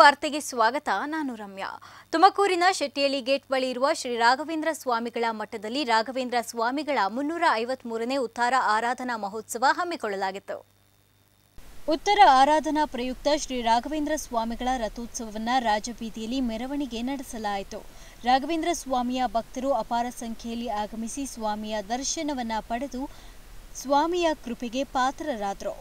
ವಾರ್ತೆಗೆ ಸ್ವಾಗತ ನಾನು ರಮ್ಯಾ ತುಮಕೂರಿನ ಶೆಟ್ಟಿಯಳ್ಳಿ ಗೇಟ್ ಬಳಿ ಇರುವ ಶ್ರೀ ರಾಘವೇಂದ್ರ ಸ್ವಾಮಿಗಳ ಮಠದಲ್ಲಿ ರಾಘವೇಂದ್ರ ಸ್ವಾಮಿಗಳ ಮುನ್ನೂರ ಐವತ್ಮೂರನೇ ಉತ್ತರ ಆರಾಧನಾ ಮಹೋತ್ಸವ ಹಮ್ಮಿಕೊಳ್ಳಲಾಗಿತ್ತು ಉತ್ತರ ಆರಾಧನಾ ಪ್ರಯುಕ್ತ ಶ್ರೀ ರಾಘವೇಂದ್ರ ಸ್ವಾಮಿಗಳ ರಥೋತ್ಸವವನ್ನು ರಾಜಬೀದಿಯಲ್ಲಿ ಮೆರವಣಿಗೆ ನಡೆಸಲಾಯಿತು ರಾಘವೇಂದ್ರ ಸ್ವಾಮಿಯ ಭಕ್ತರು ಅಪಾರ ಸಂಖ್ಯೆಯಲ್ಲಿ ಆಗಮಿಸಿ ಸ್ವಾಮಿಯ ದರ್ಶನವನ್ನ ಪಡೆದು ಸ್ವಾಮಿಯ ಕೃಪೆಗೆ ಪಾತ್ರರಾದರು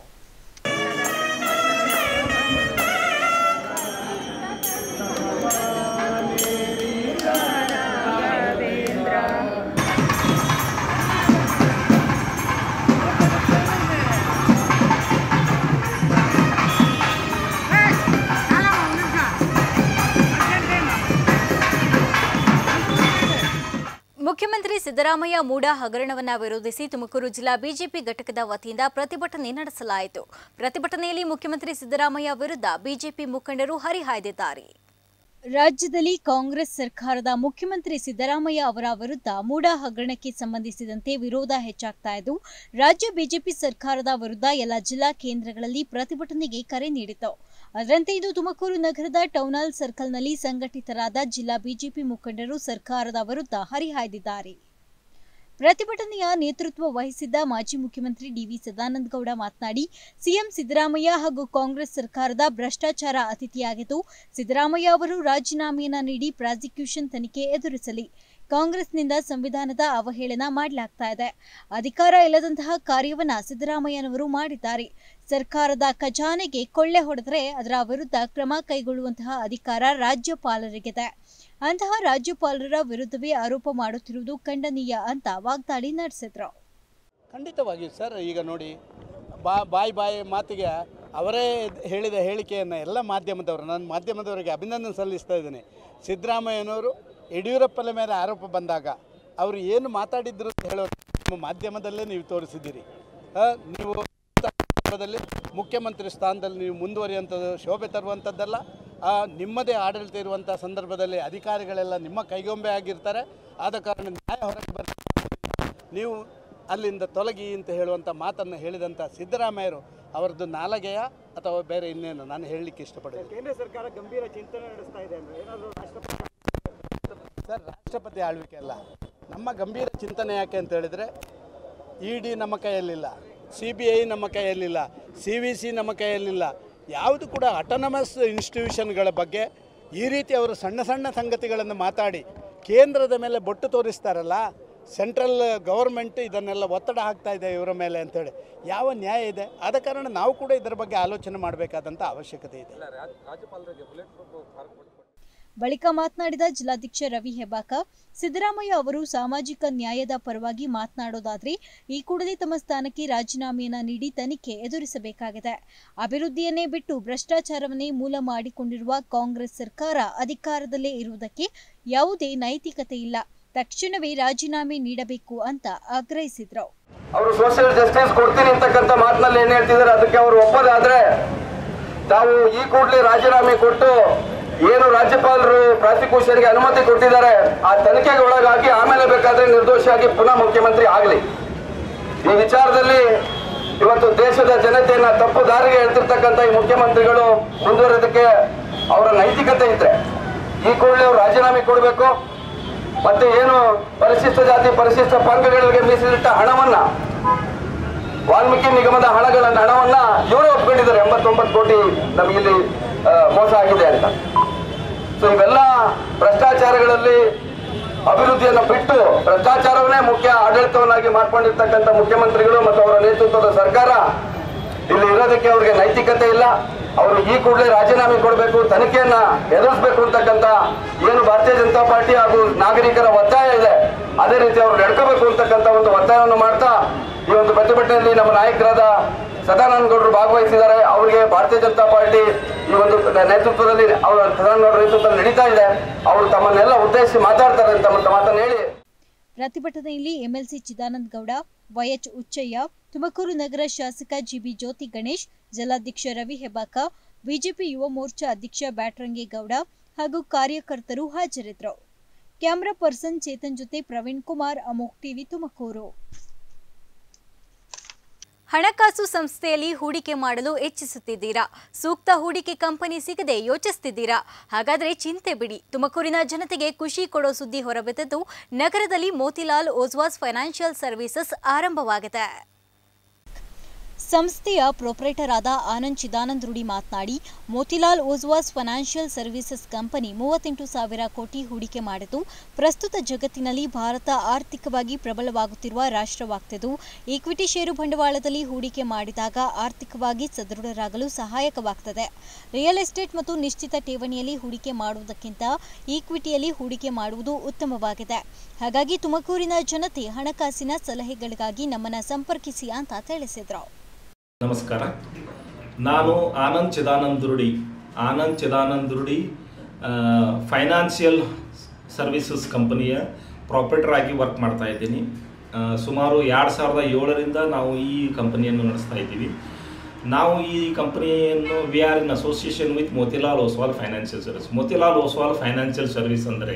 ಮುಖ್ಯಮಂತ್ರಿ ಸಿದ್ದರಾಮಯ್ಯ ಮೂಡ ಹಗರಣವನ್ನ ವಿರೋಧಿಸಿ ತುಮಕೂರು ಜಿಲ್ಲಾ ಬಿಜೆಪಿ ಘಟಕದ ವತಿಯಿಂದ ಪ್ರತಿಭಟನೆ ನಡೆಸಲಾಯಿತು ಪ್ರತಿಭಟನೆಯಲ್ಲಿ ಮುಖ್ಯಮಂತ್ರಿ ಸಿದ್ದರಾಮಯ್ಯ ವಿರುದ್ಧ ಬಿಜೆಪಿ ಮುಖಂಡರು ಹರಿಹಾಯ್ದಿದ್ದಾರೆ ರಾಜ್ಯದಲ್ಲಿ ಕಾಂಗ್ರೆಸ್ ಸರ್ಕಾರದ ಮುಖ್ಯಮಂತ್ರಿ ಸಿದ್ದರಾಮಯ್ಯ ಅವರ ವಿರುದ್ಧ ಮೂಡ ಹಗರಣಕ್ಕೆ ಸಂಬಂಧಿಸಿದಂತೆ ವಿರೋಧ ಹೆಚ್ಚಾಗ್ತಾ ಇದ್ದು ರಾಜ್ಯ ಬಿಜೆಪಿ ಸರ್ಕಾರದ ವಿರುದ್ಧ ಎಲ್ಲ ಜಿಲ್ಲಾ ಕೇಂದ್ರಗಳಲ್ಲಿ ಪ್ರತಿಭಟನೆಗೆ ಕರೆ ನೀಡಿತು ಅದರಂತೆ ಇಂದು ತುಮಕೂರು ನಗರದ ಟೌನ್ ಹಾಲ್ ಸರ್ಕಲ್ನಲ್ಲಿ ಸಂಘಟಿತರಾದ ಜಿಲ್ಲಾ ಬಿಜೆಪಿ ಮುಖಂಡರು ಸರ್ಕಾರದ ವಿರುದ್ಧ ಹರಿಹಾಯ್ದಿದ್ದಾರೆ ಪ್ರತಿಭಟನೆಯ ನೇತೃತ್ವ ವಹಿಸಿದ್ದ ಮಾಜಿ ಮುಖ್ಯಮಂತ್ರಿ ಡಿವಿ ಸದಾನಂದ ಗೌಡ ಮಾತನಾಡಿ ಸಿಎಂ ಸಿದ್ದರಾಮಯ್ಯ ಹಾಗೂ ಕಾಂಗ್ರೆಸ್ ಸರ್ಕಾರದ ಭ್ರಷ್ಟಾಚಾರ ಅತಿಥಿಯಾಗಿದ್ದು ಸಿದ್ದರಾಮಯ್ಯ ಅವರು ರಾಜೀನಾಮೆಯನ್ನ ನೀಡಿ ಪ್ರಾಸಿಕ್ಯೂಷನ್ ತನಿಖೆ ಎದುರಿಸಲಿ ಕಾಂಗ್ರೆಸ್ನಿಂದ ಸಂವಿಧಾನದ ಅವಹೇಳನ ಮಾಡಲಾಗ್ತಾ ಇದೆ ಅಧಿಕಾರ ಇಲ್ಲದಂತಹ ಕಾರ್ಯವನ್ನ ಸಿದ್ದರಾಮಯ್ಯನವರು ಮಾಡಿದ್ದಾರೆ ಸರ್ಕಾರದ ಖಜಾನೆಗೆ ಕೊಳ್ಳೆ ಹೊಡೆದರೆ ಅದರ ವಿರುದ್ಧ ಕ್ರಮ ಕೈಗೊಳ್ಳುವಂತಹ ಅಧಿಕಾರ ರಾಜ್ಯಪಾಲರಿಗಿದೆ ಅಂತಹ ರಾಜ್ಯಪಾಲರ ವಿರುದ್ಧವೇ ಆರೋಪ ಮಾಡುತ್ತಿರುವುದು ಖಂಡನೀಯ ಅಂತ ವಾಗ್ದಾಳಿ ನಡೆಸಿದ್ರು ಖಂಡಿತವಾಗಿಯೂ ಸರ್ ಈಗ ನೋಡಿ ಬಾ ಬಾಯಿ ಬಾಯಿ ಮಾತಿಗೆ ಅವರೇ ಹೇಳಿದ ಹೇಳಿಕೆಯನ್ನು ಎಲ್ಲ ಮಾಧ್ಯಮದವರು ನಾನು ಮಾಧ್ಯಮದವರಿಗೆ ಅಭಿನಂದನೆ ಸಲ್ಲಿಸ್ತಾ ಇದ್ದೇನೆ ಸಿದ್ದರಾಮಯ್ಯನವರು ಯಡಿಯೂರಪ್ಪನ ಮೇಲೆ ಆರೋಪ ಬಂದಾಗ ಅವರು ಏನು ಮಾತಾಡಿದ್ರು ಅಂತ ಹೇಳೋದು ನಿಮ್ಮ ಮಾಧ್ಯಮದಲ್ಲೇ ನೀವು ತೋರಿಸಿದ್ದೀರಿ ಆ, ನೀವು ಸಂದರ್ಭದಲ್ಲಿ ಮುಖ್ಯಮಂತ್ರಿ ಸ್ಥಾನದಲ್ಲಿ ನೀವು ಮುಂದುವರಿಯುವಂಥದ್ದು ಶೋಭೆ ತರುವಂಥದ್ದಲ್ಲ ಆ, ನಿಮ್ಮದೇ ಆಡಳಿತ ಇರುವಂಥ ಸಂದರ್ಭದಲ್ಲಿ ಅಧಿಕಾರಿಗಳೆಲ್ಲ ನಿಮ್ಮ ಕೈಗೊಂಬೆ ಆಗಿರ್ತಾರೆ ಆದ ಕಾರಣ ನ್ಯಾಯ ಹೊರಗೆ ಬರ್ತದೆ ನೀವು ಅಲ್ಲಿಂದ ತೊಲಗಿ ಅಂತ ಹೇಳುವಂಥ ಮಾತನ್ನು ಹೇಳಿದಂಥ ಸಿದ್ದರಾಮಯ್ಯರು ಅವರದ್ದು ನಾಲಗೆಯ ಅಥವಾ ಬೇರೆ ಇನ್ನೇನು ನಾನು ಹೇಳಲಿಕ್ಕೆ ಇಷ್ಟಪಡೋದು ಕೇಂದ್ರ ಸರ್ಕಾರ ಗಂಭೀರ ಚಿಂತನೆ ನಡೆಸ್ತಾ ಇದೆ ಅಂದ್ರೆ ಏನಾದರೂ ರಾಷ್ಟ್ರಪತಿ ಸರ್ ರಾಷ್ಟ್ರಪತಿ ಆಳ್ವಿಕೆ ಅಲ್ಲ ನಮ್ಮ ಗಂಭೀರ ಚಿಂತನೆ ಯಾಕೆ ಅಂತ ಹೇಳಿದರೆ ಇ ಡಿ ನಮ್ಮ ಕೈಯಲ್ಲಿಲ್ಲ ಸಿ ಬಿ ಐ ನಮ್ಮ ಕೈಯಲ್ಲಿಲ್ಲ ಸಿ ವಿ ಸಿ ನಮ್ಮ ಕೈಯಲ್ಲಿಲ್ಲ ಯಾವುದು ಕೂಡ ಅಟೋನಮಸ್ ಇನ್ಸ್ಟಿಟ್ಯೂಷನ್ಗಳ ಬಗ್ಗೆ ಈ ರೀತಿ ಅವರು ಸಣ್ಣ ಸಣ್ಣ ಸಂಗತಿಗಳನ್ನು ಮಾತಾಡಿ ಕೇಂದ್ರದ ಮೇಲೆ ಬೊಟ್ಟು ತೋರಿಸ್ತಾರಲ್ಲ ಸೆಂಟ್ರಲ್ ಗೌರ್ಮೆಂಟ್ ಇದನ್ನೆಲ್ಲ ಒತ್ತಡ ಹಾಕ್ತಾ ಇದೆ ಇವರ ಮೇಲೆ ಅಂತೇಳಿ ಯಾವ ನ್ಯಾಯ ಇದೆ ಆದ ಕಾರಣ ನಾವು ಕೂಡ ಇದರ ಬಗ್ಗೆ ಆಲೋಚನೆ ಮಾಡಬೇಕಾದಂಥ ಅವಶ್ಯಕತೆ ಇದೆ ಬಳಿಕ ಮಾತನಾಡಿದ ಜಿಲ್ಲಾಧ್ಯಕ್ಷ ರವಿ ಹೆಬ್ಬಾಕ ಸಿದ್ದರಾಮಯ್ಯ ಅವರು ಸಾಮಾಜಿಕ ನ್ಯಾಯದ ಪರವಾಗಿ ಮಾತನಾಡೋದಾದ್ರೆ ಈ ಕೂಡಲೇ ತಮ್ಮ ಸ್ಥಾನಕ್ಕೆ ರಾಜೀನಾಮೆಯನ್ನ ನೀಡಿ ತನಿಖೆ ಎದುರಿಸಬೇಕಾಗಿದೆ ಅಭಿವೃದ್ಧಿಯನ್ನೇ ಬಿಟ್ಟು ಭ್ರಷ್ಟಾಚಾರವನ್ನೇ ಮೂಲ ಮಾಡಿಕೊಂಡಿರುವ ಕಾಂಗ್ರೆಸ್ ಸರ್ಕಾರ ಅಧಿಕಾರದಲ್ಲೇ ಇರುವುದಕ್ಕೆ ಯಾವುದೇ ನೈತಿಕತೆ ಇಲ್ಲ ತಕ್ಷಣವೇ ರಾಜೀನಾಮೆ ನೀಡಬೇಕು ಅಂತ ಆಗ್ರಹಿಸಿದ್ರು ಅವರು ಸೋಷಿಯಲ್ ಜಸ್ಟಿಸ್ ಕೊಡ್ತೀನಿ ಅಂತಕ್ಕಂಥ ಮಾತಿನಲ್ಲಿ ಏನ್ ಹೇಳ್ತಿದ್ದಾರೆ ಅದಕ್ಕೆ ಅವರು ಒಪ್ಪದಾದ್ರೆ ತಾವು ಈ ಕೂಡಲೇ ರಾಜೀನಾಮೆ ಕೊಟ್ಟು ಏನು ರಾಜ್ಯಪಾಲರು ಪ್ರಾಸಿಕ್ಯೂಷನ್ಗೆ ಅನುಮತಿ ಕೊಟ್ಟಿದ್ದಾರೆ ಆ ತನಿಖೆಗೆ ಒಳಗಾಗಿ ಆಮೇಲೆ ಬೇಕಾದ್ರೆ ನಿರ್ದೋಷಿಯಾಗಿ ಪುನಃ ಮುಖ್ಯಮಂತ್ರಿ ಆಗಲಿ ಈ ವಿಚಾರದಲ್ಲಿ ಇವತ್ತು ದೇಶದ ಜನತೆಯನ್ನ ತಪ್ಪು ದಾರಿಗೆ ಎಳ್ತಿರ್ತಕ್ಕಂಥ ಈ ಮುಖ್ಯಮಂತ್ರಿಗಳು ಮುಂದುವರೆದಕ್ಕೆ ಅವರ ನೈತಿಕತೆ ಇದ್ರೆ ಈ ಕೂಡಲೇ ಅವರು ರಾಜೀನಾಮೆ ಕೊಡಬೇಕು ಮತ್ತೆ ಏನು ಪರಿಶಿಷ್ಟ ಜಾತಿ ಪರಿಶಿಷ್ಟ ಪಂಗಡಗಳಿಗೆ ಮೀಸಲಿಟ್ಟ ಹಣವನ್ನ ವಾಲ್ಮೀಕಿ ನಿಗಮದ ಹಣಗಳನ್ನ ಹಣವನ್ನ ಇವರೇ ಒಪ್ಕೊಂಡಿದ್ದಾರೆ ಎಂಬತ್ತೊಂಬತ್ತು ಕೋಟಿ ನಮಗಿಲ್ಲಿ ಆ, ಮೋಸ ಆಗಿದೆ ಅಂತ ಸೊ ಇವೆಲ್ಲ ಭ್ರಷ್ಟಾಚಾರಗಳಲ್ಲಿ ಅಭಿವೃದ್ಧಿಯನ್ನು ಬಿಟ್ಟು ಭ್ರಷ್ಟಾಚಾರವನ್ನೇ ಮುಖ್ಯ ಆಡಳಿತವನ್ನಾಗಿ ಮಾಡ್ಕೊಂಡಿರ್ತಕ್ಕಂಥ ಮುಖ್ಯಮಂತ್ರಿಗಳು ಮತ್ತು ಅವರ ನೇತೃತ್ವದ ಸರ್ಕಾರ ಇಲ್ಲಿ ಇರೋದಕ್ಕೆ ಅವ್ರಿಗೆ ನೈತಿಕತೆ ಇಲ್ಲ ಅವರು ಈ ಕೂಡಲೇ ರಾಜೀನಾಮೆ ಕೊಡಬೇಕು ತನಿಖೆಯನ್ನ ಎದುರಿಸಬೇಕು ಅಂತಕ್ಕಂಥ ಏನು ಭಾರತೀಯ ಜನತಾ ಪಾರ್ಟಿ ಹಾಗೂ ನಾಗರಿಕರ ಒತ್ತಾಯ ಇದೆ ಅದೇ ರೀತಿ ಅವರು ನಡ್ಕೋಬೇಕು ಅಂತಕ್ಕಂಥ ಒಂದು ಒತ್ತಾಯವನ್ನು ಮಾಡ್ತಾ ಈ ಒಂದು ಪ್ರತಿಭಟನೆಯಲ್ಲಿ ನಮ್ಮ ನಾಯಕರಾದ ಸದಾನಂದ ಗೌಡರು ಭಾಗವಹಿಸಿದ್ದಾರೆ ಅವರಿಗೆ ಭಾರತೀಯ ಜನತಾ ಪಾರ್ಟಿ ಈ ಒಂದು ನೇತೃತ್ವದಲ್ಲಿ ಅವರ ಸದಾನಂದ ಗೌಡರ ನೇತೃತ್ವದಲ್ಲಿ ನಡೀತಾ ಇದೆ ಅವರು ತಮ್ಮನ್ನೆಲ್ಲ ಉದ್ದೇಶಿಸಿ ಮಾತಾಡ್ತಾರೆ ಅಂತ ಮಾತನ್ನು ಹೇಳಿ ಪ್ರತಿಭಟನೆಯಲ್ಲಿ ಎಂಎಲ್ಸಿ ಚಿದಾನಂದ ಗೌಡ ವೈಎಚ್ ಉಚ್ಚಯ್ಯ ತುಮಕೂರು ನಗರ ಶಾಸಕ ಜಿಬಿ ಜ್ಯೋತಿ ಗಣೇಶ್ ಜಿಲ್ಲಾಧ್ಯಕ್ಷ ರವಿ ಹೆಬ್ಬಾಕ ಬಿಜೆಪಿ ಯುವ ಮೋರ್ಚಾ ಅಧ್ಯಕ್ಷ ಬ್ಯಾಟ್ರಂಗೇಗೌಡ ಹಾಗೂ ಕಾರ್ಯಕರ್ತರು ಹಾಜರಿದ್ದರು ಕ್ಯಾಮರಾ ಪರ್ಸನ್ ಚೇತನ್ ಜೊತೆ ಪ್ರವೀಣ್ ಕುಮಾರ್ ಅಮೋಕ್ ಟಿವಿ ತುಮಕೂರು ಹಣಕಾಸು ಸಂಸ್ಥೆಯಲ್ಲಿ ಹೂಡಿಕೆ ಮಾಡಲು ಇಚ್ಛಿಸುತ್ತಿದ್ದೀರಾ ಸೂಕ್ತ ಹೂಡಿಕೆ ಕಂಪನಿ ಸಿಗದೆ ಯೋಚಿಸುತ್ತಿದ್ದೀರಾ ಹಾಗಾದರೆ ಚಿಂತೆ ಬಿಡಿ ತುಮಕೂರಿನ ಜನತೆಗೆ ಖುಷಿ ಕೊಡೋ ಸುದ್ದಿ ಹೊರಬಿದ್ದಿದ್ದು ನಗರದಲ್ಲಿ ಮೋತಿಲಾಲ್ ಓಸ್ವಾಸ್ ಫೈನಾನ್ಷಿಯಲ್ ಸರ್ವಿಸಸ್ ಆರಂಭವಾಗಿದೆ ಸಂಸ್ಥೆಯ ಪ್ರೊಪರೇಟರ್ ಆದ ಆನಂದ್ ಚಿದಾನಂದ್ ರುಡಿ ಮಾತನಾಡಿ Motilal Oswal financial services company ಮೂವತ್ತೆಂಟು ಸಾವಿರ ಕೋಟಿ ಹೂಡಿಕೆ ಮಾಡಿದ್ದು ಪ್ರಸ್ತುತ ಜಗತ್ತಿನಲ್ಲಿ ಭಾರತ ಆರ್ಥಿಕವಾಗಿ ಪ್ರಬಲವಾಗುತ್ತಿರುವ ರಾಷ್ಟ್ರವಾಗ್ತಿದ್ದು ಈಕ್ವಿಟಿ ಷೇರು ಬಂಡವಾಳದಲ್ಲಿ ಹೂಡಿಕೆ ಮಾಡಿದಾಗ ಆರ್ಥಿಕವಾಗಿ ಸದೃಢರಾಗಲು ಸಹಾಯಕವಾಗ್ತದೆ ರಿಯಲ್ ಎಸ್ಟೇಟ್ ಮತ್ತು ನಿಶ್ಚಿತ ಠೇವಣಿಯಲ್ಲಿ ಹೂಡಿಕೆ ಮಾಡುವುದಕ್ಕಿಂತ ಈಕ್ವಿಟಿಯಲ್ಲಿ ಹೂಡಿಕೆ ಮಾಡುವುದು ಉತ್ತಮವಾಗಿದೆ ಹಾಗಾಗಿ ತುಮಕೂರಿನ ಜನತೆ ಹಣಕಾಸಿನ ಸಲಹೆಗಳಿಗಾಗಿ ನಮ್ಮನ್ನ ಸಂಪರ್ಕಿಸಿ ಅಂತ ತಿಳಿಸಿದ್ರು ನಮಸ್ಕಾರ ನಾನು ಆನಂದ್ ಚಿದಾನಂದ್ ರುಡಿ ಆನಂದ್ ಚಿದಾನಂದ್ ರುಡಿ ಫೈನಾನ್ಷಿಯಲ್ ಸರ್ವಿಸಸ್ ಕಂಪನಿಯ ಪ್ರಾಪರೇಟರ್ ಆಗಿ ವರ್ಕ್ ಮಾಡ್ತಾ ಇದ್ದೀನಿ ಆ, ಸುಮಾರು ಎರಡು ಸಾವಿರದ ಏಳರಿಂದ ನಾವು ಈ ಕಂಪನಿಯನ್ನು ನಡೆಸ್ತಾ ಇದ್ದೀವಿ ನಾವು ಈ ಕಂಪನಿಯನ್ನು we are in association with Motilal Oswal financial service Motilal Oswal financial service ಅಂದರೆ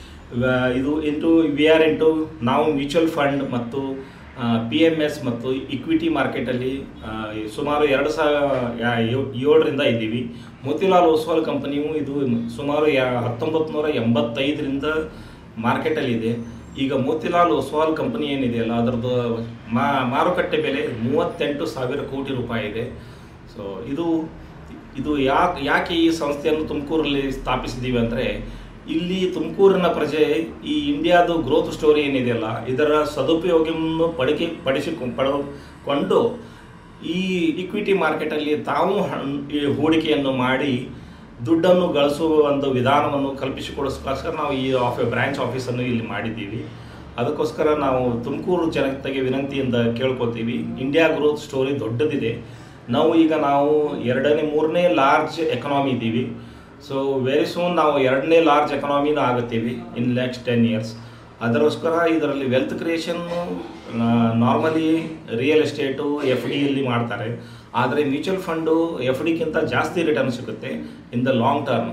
ಇದು ಇಂಟು ವಿ ಆರ್ ಇಂಟು ನಾವು ಮ್ಯೂಚುವಲ್ ಫಂಡ್ ಮತ್ತು ಪಿ ಎಮ್ ಎಸ್ ಮತ್ತು ಇಕ್ವಿಟಿ ಮಾರ್ಕೆಟಲ್ಲಿ ಆ, ಸುಮಾರು ಎರಡು ಸಾವಿರ ಏಳರಿಂದ ಇದ್ದೀವಿ ಮೋತಿಲಾಲ್ ಓಸ್ವಾಲ್ ಕಂಪನಿಯು ಇದು ಸುಮಾರು ಯಾ ಹತ್ತೊಂಬತ್ತು ನೂರ ಎಂಬತ್ತೈದರಿಂದ ಮಾರ್ಕೆಟಲ್ಲಿದೆ ಈಗ ಮೋತಿಲಾಲ್ ಓಸ್ವಾಲ್ ಕಂಪನಿ ಏನಿದೆಯಲ್ಲ ಅದರದ್ದು ಮಾ ಮಾರುಕಟ್ಟೆ ಬೆಲೆ ಮೂವತ್ತೆಂಟು ಸಾವಿರ ಕೋಟಿ ರೂಪಾಯಿ ಇದೆ ಸೊ ಇದು ಇದು ಯಾಕೆ ಯಾಕೆ ಈ ಸಂಸ್ಥೆಯನ್ನು ತುಮಕೂರಲ್ಲಿ ಸ್ಥಾಪಿಸಿದ್ದೀವಿ ಅಂದರೆ ಇಲ್ಲಿ ತುಮಕೂರಿನ ಪ್ರಜೆ ಈ ಇಂಡಿಯಾದು ಗ್ರೋತ್ ಸ್ಟೋರಿ ಏನಿದೆಯಲ್ಲ ಇದರ ಸದುಪಯೋಗವನ್ನು ಪಡಿಕೆ ಪಡಿಸಿ ಪಡೆದುಕೊಂಡು ಈ ಇಕ್ವಿಟಿ ಮಾರ್ಕೆಟಲ್ಲಿ ತಾವು ಹಣ್- ಈ ಹೂಡಿಕೆಯನ್ನು ಮಾಡಿ ದುಡ್ಡನ್ನು ಗಳಿಸುವ ಒಂದು ವಿಧಾನವನ್ನು ಕಲ್ಪಿಸಿಕೊಡೋಸ್ಕರ ನಾವು ಈ ಆಫ್ ಬ್ರಾಂಚ್ ಆಫೀಸನ್ನು ಇಲ್ಲಿ ಮಾಡಿದ್ದೀವಿ ಅದಕ್ಕೋಸ್ಕರ ನಾವು ತುಮಕೂರು ಜನತೆಗೆ ವಿನಂತಿಯಿಂದ ಕೇಳ್ಕೊತೀವಿ ಇಂಡಿಯಾ ಗ್ರೋತ್ ಸ್ಟೋರಿ ದೊಡ್ಡದಿದೆ ನಾವು ಈಗ ನಾವು ಎರಡನೇ ಮೂರನೇ ಲಾರ್ಜ್ ಎಕನಾಮಿ ಇದ್ದೀವಿ ಸೊ ವೆರಿ ಸೂನ್ ನಾವು ಎರಡನೇ ಲಾರ್ಜ್ ಎಕನಾಮಿನ ಆಗುತ್ತೀವಿ ಇನ್ ನೆಕ್ಸ್ಟ್ ಟೆನ್ ಇಯರ್ಸ್ ಅದಕ್ಕೋಸ್ಕರ ಇದರಲ್ಲಿ wealth creation normally real estate F ಡಿಯಲ್ಲಿ ಮಾಡ್ತಾರೆ ಆದರೆ ಮ್ಯೂಚುವಲ್ ಫಂಡು ಎಫ್ ಡಿಗಿಂತ ಜಾಸ್ತಿ ರಿಟರ್ನ್ ಸಿಗುತ್ತೆ in the long term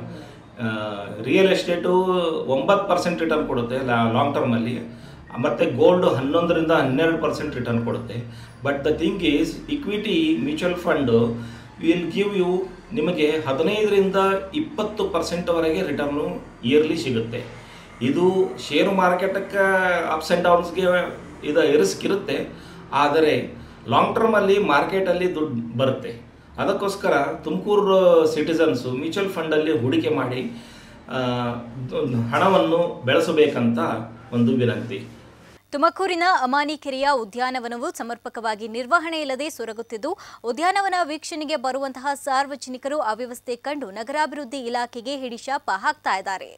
real estate ಒಂಬತ್ತು ಪರ್ಸೆಂಟ್ ರಿಟರ್ನ್ ಕೊಡುತ್ತೆ ಲಾಂಗ್ ಟರ್ಮಲ್ಲಿ ಮತ್ತು ಗೋಲ್ಡ್ ಹನ್ನೊಂದರಿಂದ ಹನ್ನೆರಡು ಪರ್ಸೆಂಟ್ ರಿಟರ್ನ್ ಕೊಡುತ್ತೆ but the thing is equity mutual fund will give you ನಿಮಗೆ ಹದಿನೈದರಿಂದ ಇಪ್ಪತ್ತು ಪರ್ಸೆಂಟ್ವರೆಗೆ ರಿಟರ್ನು ಇಯರ್ಲಿ ಸಿಗುತ್ತೆ ಇದು ಶೇರು ಮಾರ್ಕೆಟಕ್ಕೆ ಅಪ್ಸ್ ಆ್ಯಂಡ್ ಡೌನ್ಸ್ಗೆ ಇದು ರಿಸ್ಕ್ ಇರುತ್ತೆ ಆದರೆ ಲಾಂಗ್ ಟರ್ಮಲ್ಲಿ ಮಾರ್ಕೆಟಲ್ಲಿ ದುಡ್ಡು ಬರುತ್ತೆ ಅದಕ್ಕೋಸ್ಕರ ತುಮಕೂರು ಸಿಟಿಸನ್ಸು ಮ್ಯೂಚುವಲ್ ಫಂಡಲ್ಲಿ ಹೂಡಿಕೆ ಮಾಡಿ ಆ, ಹಣವನ್ನು ಬೆಳೆಸಬೇಕಂತ ಒಂದು ವಿನಂತಿ ತುಮಕೂರಿನ ಅಮಾನಿಕೆರೆಯ ಉದ್ಯಾನವನವು ಸಮರ್ಪಕವಾಗಿ ನಿರ್ವಹಣೆ ಇಲ್ಲದೆ ಸೊರಗುತ್ತಿದ್ದು ಉದ್ಯಾನವನ ವೀಕ್ಷಣೆಗೆ ಬರುವಂತಹ ಸಾರ್ವಜನಿಕರು ಅವ್ಯವಸ್ಥೆ ಕಂಡು ನಗರಾಭಿವೃದ್ಧಿ ಇಲಾಖೆಗೆ ಹಿಡಿಶಾಪ ಹಾಕ್ತಾ ಇದ್ದಾರೆ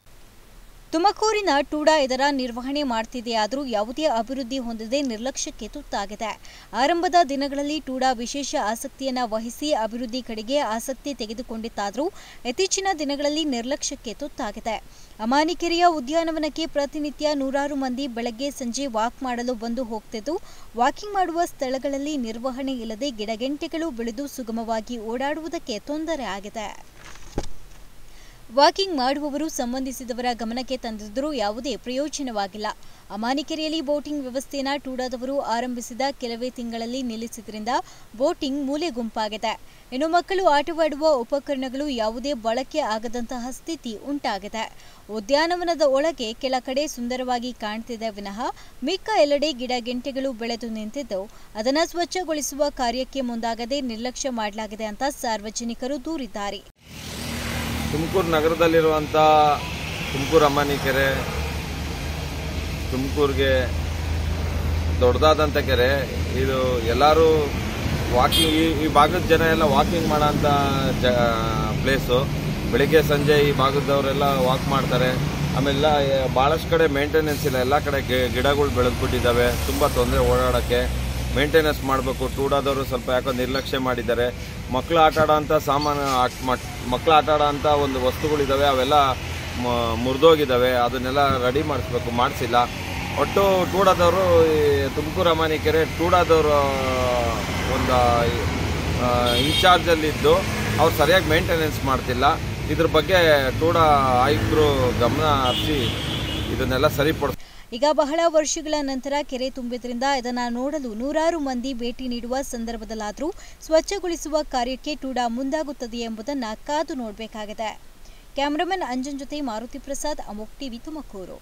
ತುಮಕೂರಿನ ಟೂಡಾ ಇದರ ನಿರ್ವಹಣೆ ಮಾಡ್ತಿದೆಯಾದರೂ ಯಾವುದೇ ಅಭಿವೃದ್ಧಿ ಹೊಂದದೆ ನಿರ್ಲಕ್ಷ್ಯಕ್ಕೆ ತುತ್ತಾಗಿದೆ ಆರಂಭದ ದಿನಗಳಲ್ಲಿ ಟೂಡಾ ವಿಶೇಷ ಆಸಕ್ತಿಯನ್ನ ವಹಿಸಿ ಅಭಿವೃದ್ಧಿ ಕಡೆಗೆ ಆಸಕ್ತಿ ತೆಗೆದುಕೊಂಡಿತ್ತಾದರೂ ಇತ್ತೀಚಿನ ದಿನಗಳಲ್ಲಿ ನಿರ್ಲಕ್ಷ್ಯಕ್ಕೆ ತುತ್ತಾಗಿದೆ ಅಮಾನಿಕೆರೆಯ ಉದ್ಯಾನವನಕ್ಕೆ ಪ್ರತಿನಿತ್ಯ ನೂರಾರು ಮಂದಿ ಬೆಳಗ್ಗೆ ಸಂಜೆ ವಾಕ್ ಮಾಡಲು ಬಂದು ಹೋಗ್ತಿದ್ದು ವಾಕಿಂಗ್ ಮಾಡುವ ಸ್ಥಳಗಳಲ್ಲಿ ನಿರ್ವಹಣೆ ಇಲ್ಲದೆ ಗಿಡಗೆಂಟೆಗಳು ಬೆಳೆದು ಸುಗಮವಾಗಿ ಓಡಾಡುವುದಕ್ಕೆ ತೊಂದರೆ ಆಗಿದೆ ವಾಕಿಂಗ್ ಮಾಡುವವರು ಸಂಬಂಧಿಸಿದವರ ಗಮನಕ್ಕೆ ತಂದಿದ್ದರೂ ಯಾವುದೇ ಪ್ರಯೋಜನವಾಗಿಲ್ಲ ಅಮಾನಿಕೆರೆಯಲ್ಲಿ ಬೋಟಿಂಗ್ ವ್ಯವಸ್ಥೆಯನ್ನು ಟೂಡಾದವರು ಆರಂಭಿಸಿದ ಕೆಲವೇ ತಿಂಗಳಲ್ಲಿ ನಿಲ್ಲಿಸಿದ್ರಿಂದ ಬೋಟಿಂಗ್ ಮೂಲೆ ಗುಂಪಾಗಿದೆ ಇನ್ನು ಮಕ್ಕಳು ಆಟವಾಡುವ ಉಪಕರಣಗಳು ಯಾವುದೇ ಬಳಕೆ ಆಗದಂತಹ ಸ್ಥಿತಿ ಉಂಟಾಗಿದೆ ಉದ್ಯಾನವನದ ಒಳಗೆ ಕೆಲ ಕಡೆ ಸುಂದರವಾಗಿ ಕಾಣ್ತಿದೆ ವಿನಃ ಮಿಕ್ಕ ಎಲ್ಲೆಡೆ ಗಿಡ ಗೆಂಟೆಗಳು ಬೆಳೆದು ನಿಂತಿದ್ದು ಅದನ್ನು ಸ್ವಚ್ಛಗೊಳಿಸುವ ಕಾರ್ಯಕ್ಕೆ ಮುಂದಾಗದೆ ನಿರ್ಲಕ್ಷ್ಯ ಮಾಡಲಾಗಿದೆ ಅಂತ ಸಾರ್ವಜನಿಕರು ದೂರಿದ್ದಾರೆ ತುಮಕೂರು ನಗರದಲ್ಲಿರುವಂಥ ತುಮಕೂರು ಅಮ್ಮನಿ ಕೆರೆ ತುಮಕೂರಿಗೆ ದೊಡ್ಡದಾದಂಥ ಕೆರೆ ಇದು ಎಲ್ಲರೂ ವಾಕಿಂಗ್ ಈ ಈ ಭಾಗದ ಜನ ಎಲ್ಲ ವಾಕಿಂಗ್ ಮಾಡೋಂಥ ಜ ಪ್ಲೇಸು ಬೆಳಿಗ್ಗೆ ಸಂಜೆ ಈ ಭಾಗದವರೆಲ್ಲ ವಾಕ್ ಮಾಡ್ತಾರೆ ಆಮೇಲೆ ಭಾಳಷ್ಟು ಕಡೆ ಮೇಂಟೆನೆನ್ಸ್ ಇಲ್ಲ ಎಲ್ಲ ಕಡೆ ಗಿ- ಗಿಡಗಳು ಬೆಳೆದ್ಬಿಟ್ಟಿದ್ದಾವೆ ತುಂಬ ತೊಂದರೆ ಓಡಾಡೋಕ್ಕೆ ಮೇಂಟೆನೆನ್ಸ್ ಮಾಡಬೇಕು ಟೂಡಾದವರು ಸ್ವಲ್ಪ ಯಾಕೋ ನಿರ್ಲಕ್ಷ್ಯ ಮಾಡಿದ್ದಾರೆ ಮಕ್ಕಳು ಆಟ ಆಡೋಂಥ ಸಾಮಾನು ಆಟ್- ಮಟ್- ಮಕ್ಕಳು ಆಟ ಆಡೋಂಥ ಒಂದು ವಸ್ತುಗಳಿದ್ದಾವೆ ಅವೆಲ್ಲ ಮ- ಮುರಿದೋಗಿದ್ದಾವೆ ಅದನ್ನೆಲ್ಲ ರೆಡಿ ಮಾಡಿಸ್ಬೇಕು ಮಾಡಿಸಿಲ್ಲ ಒಟ್ಟು ಟೂಡಾದವರು ಈ ತುಮಕೂರು ಅಮಾನಿ ಕೆರೆ ಟೂಡಾದವರು ಒಂದು ಇನ್ಚಾರ್ಜಲ್ಲಿದ್ದು ಅವ್ರು ಸರಿಯಾಗಿ ಮೇಂಟೆನೆನ್ಸ್ ಮಾಡ್ತಿಲ್ಲ ಇದ್ರ ಬಗ್ಗೆ ಟೂಡಾ ಆಯುಕ್ತರು ಗಮನ ಹರಿಸಿ ಇದನ್ನೆಲ್ಲ ಸರಿಪಡಿಸ್ ಈಗ ಬಹಳ ವರ್ಷಗಳ ನಂತರ ಕೆರೆ ತುಂಬಿದ್ರಿಂದ ಇದನ್ನ ನೋಡಲು ನೂರಾರು ಮಂದಿ ಭೇಟಿ ನೀಡುವ ಸಂದರ್ಭದಲ್ಲಾದರೂ ಸ್ವಚ್ಛಗೊಳಿಸುವ ಕಾರ್ಯಕ್ಕೆ ಟೂಡಾ ಮುಂದಾಗುತ್ತದೆ ಎಂಬುದನ್ನ ಕಾದು ನೋಡಬೇಕಾಗಿದೆ ಕ್ಯಾಮರಾಮನ್ ಅಂಜನ್ ಜೊತೆ ಮಾರುತಿ ಪ್ರಸಾದ್ ಅಮೋಕ್ ಟಿವಿ ತುಮಕೂರು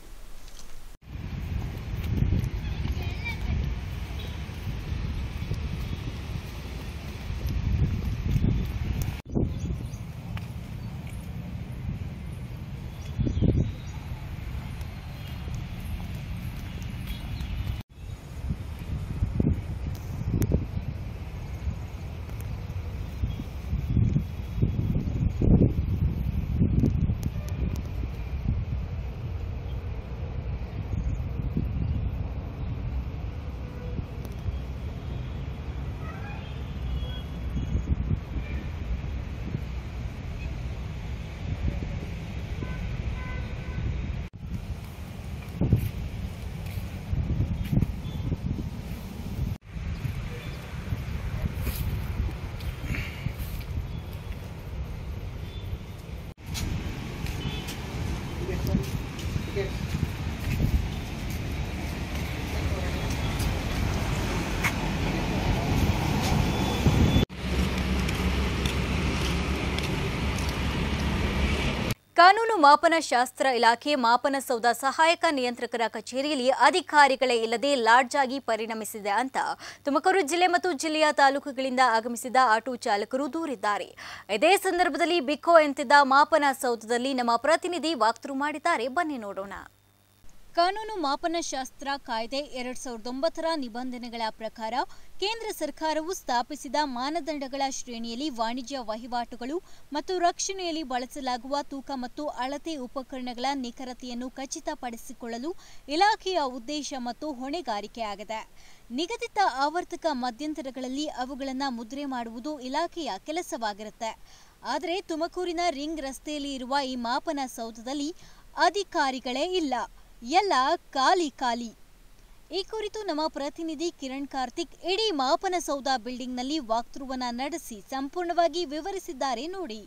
ಕಾನೂನು ಮಾಪನ ಶಾಸ್ತ್ರ ಇಲಾಖೆ ಮಾಪನ ಸೌಧ ಸಹಾಯಕ ನಿಯಂತ್ರಕರ ಕಚೇರಿಯಲ್ಲಿ ಅಧಿಕಾರಿಗಳೇ ಇಲ್ಲದೆ ಲಾಡ್ಜ್ ಆಗಿ ಪರಿಣಮಿಸಿದೆ ಅಂತ ತುಮಕೂರು ಜಿಲ್ಲೆ ಮತ್ತು ಜಿಲ್ಲೆಯ ತಾಲೂಕುಗಳಿಂದ ಆಗಮಿಸಿದ ಆಟೋ ಚಾಲಕರು ದೂರಿದ್ದಾರೆ ಇದೇ ಸಂದರ್ಭದಲ್ಲಿ ಬಿಕ್ಕೋ ಎಂತಿದ್ದ ಮಾಪನ ಸೌಧದಲ್ಲಿ ನಮ್ಮ ಪ್ರತಿನಿಧಿ ವಾಕ್ತರು ಮಾಡಿದ್ದಾರೆ ಬನ್ನಿ ನೋಡೋಣ ಕಾನೂನು ಮಾಪನ ಶಾಸ್ತ್ರ ಕಾಯ್ದೆ ಎರಡ್ ಸಾವಿರದ ಒಂಬತ್ತರ ನಿಬಂಧನೆಗಳ ಪ್ರಕಾರ ಕೇಂದ್ರ ಸರ್ಕಾರವು ಸ್ಥಾಪಿಸಿದ ಮಾನದಂಡಗಳ ಶ್ರೇಣಿಯಲ್ಲಿ ವಾಣಿಜ್ಯ ವಹಿವಾಟುಗಳು ಮತ್ತು ರಕ್ಷಣೆಯಲ್ಲಿ ಬಳಸಲಾಗುವ ತೂಕ ಮತ್ತು ಅಳತೆ ಉಪಕರಣಗಳ ನಿಖರತೆಯನ್ನು ಖಚಿತಪಡಿಸಿಕೊಳ್ಳಲು ಇಲಾಖೆಯ ಉದ್ದೇಶ ಮತ್ತು ಹೊಣೆಗಾರಿಕೆಯಾಗಿದೆ ನಿಗದಿತ ಆವರ್ತಕ ಮಧ್ಯಂತರಗಳಲ್ಲಿ ಅವುಗಳನ್ನು ಮುದ್ರೆ ಮಾಡುವುದು ಇಲಾಖೆಯ ಕೆಲಸವಾಗಿರುತ್ತೆ ಆದರೆ ತುಮಕೂರಿನ ರಿಂಗ್ ರಸ್ತೆಯಲ್ಲಿ ಇರುವ ಈ ಮಾಪನ ಸೌಧದಲ್ಲಿ ಅಧಿಕಾರಿಗಳೇ ಇಲ್ಲ ಎಲ್ಲ ಖಾಲಿ ಖಾಲಿ ಈ ಕುರಿತು ನಮ್ಮ ಪ್ರತಿನಿಧಿ ಕಿರಣ್ ಕಾರ್ತಿಕ್ ಇಡೀ ಮಾಪನ ಸೌಧ ಬಿಲ್ಡಿಂಗ್ನಲ್ಲಿ ವಾಕ್ತೃವನ್ನ ನಡೆಸಿ ಸಂಪೂರ್ಣವಾಗಿ ವಿವರಿಸಿದ್ದಾರೆ ನೋಡಿ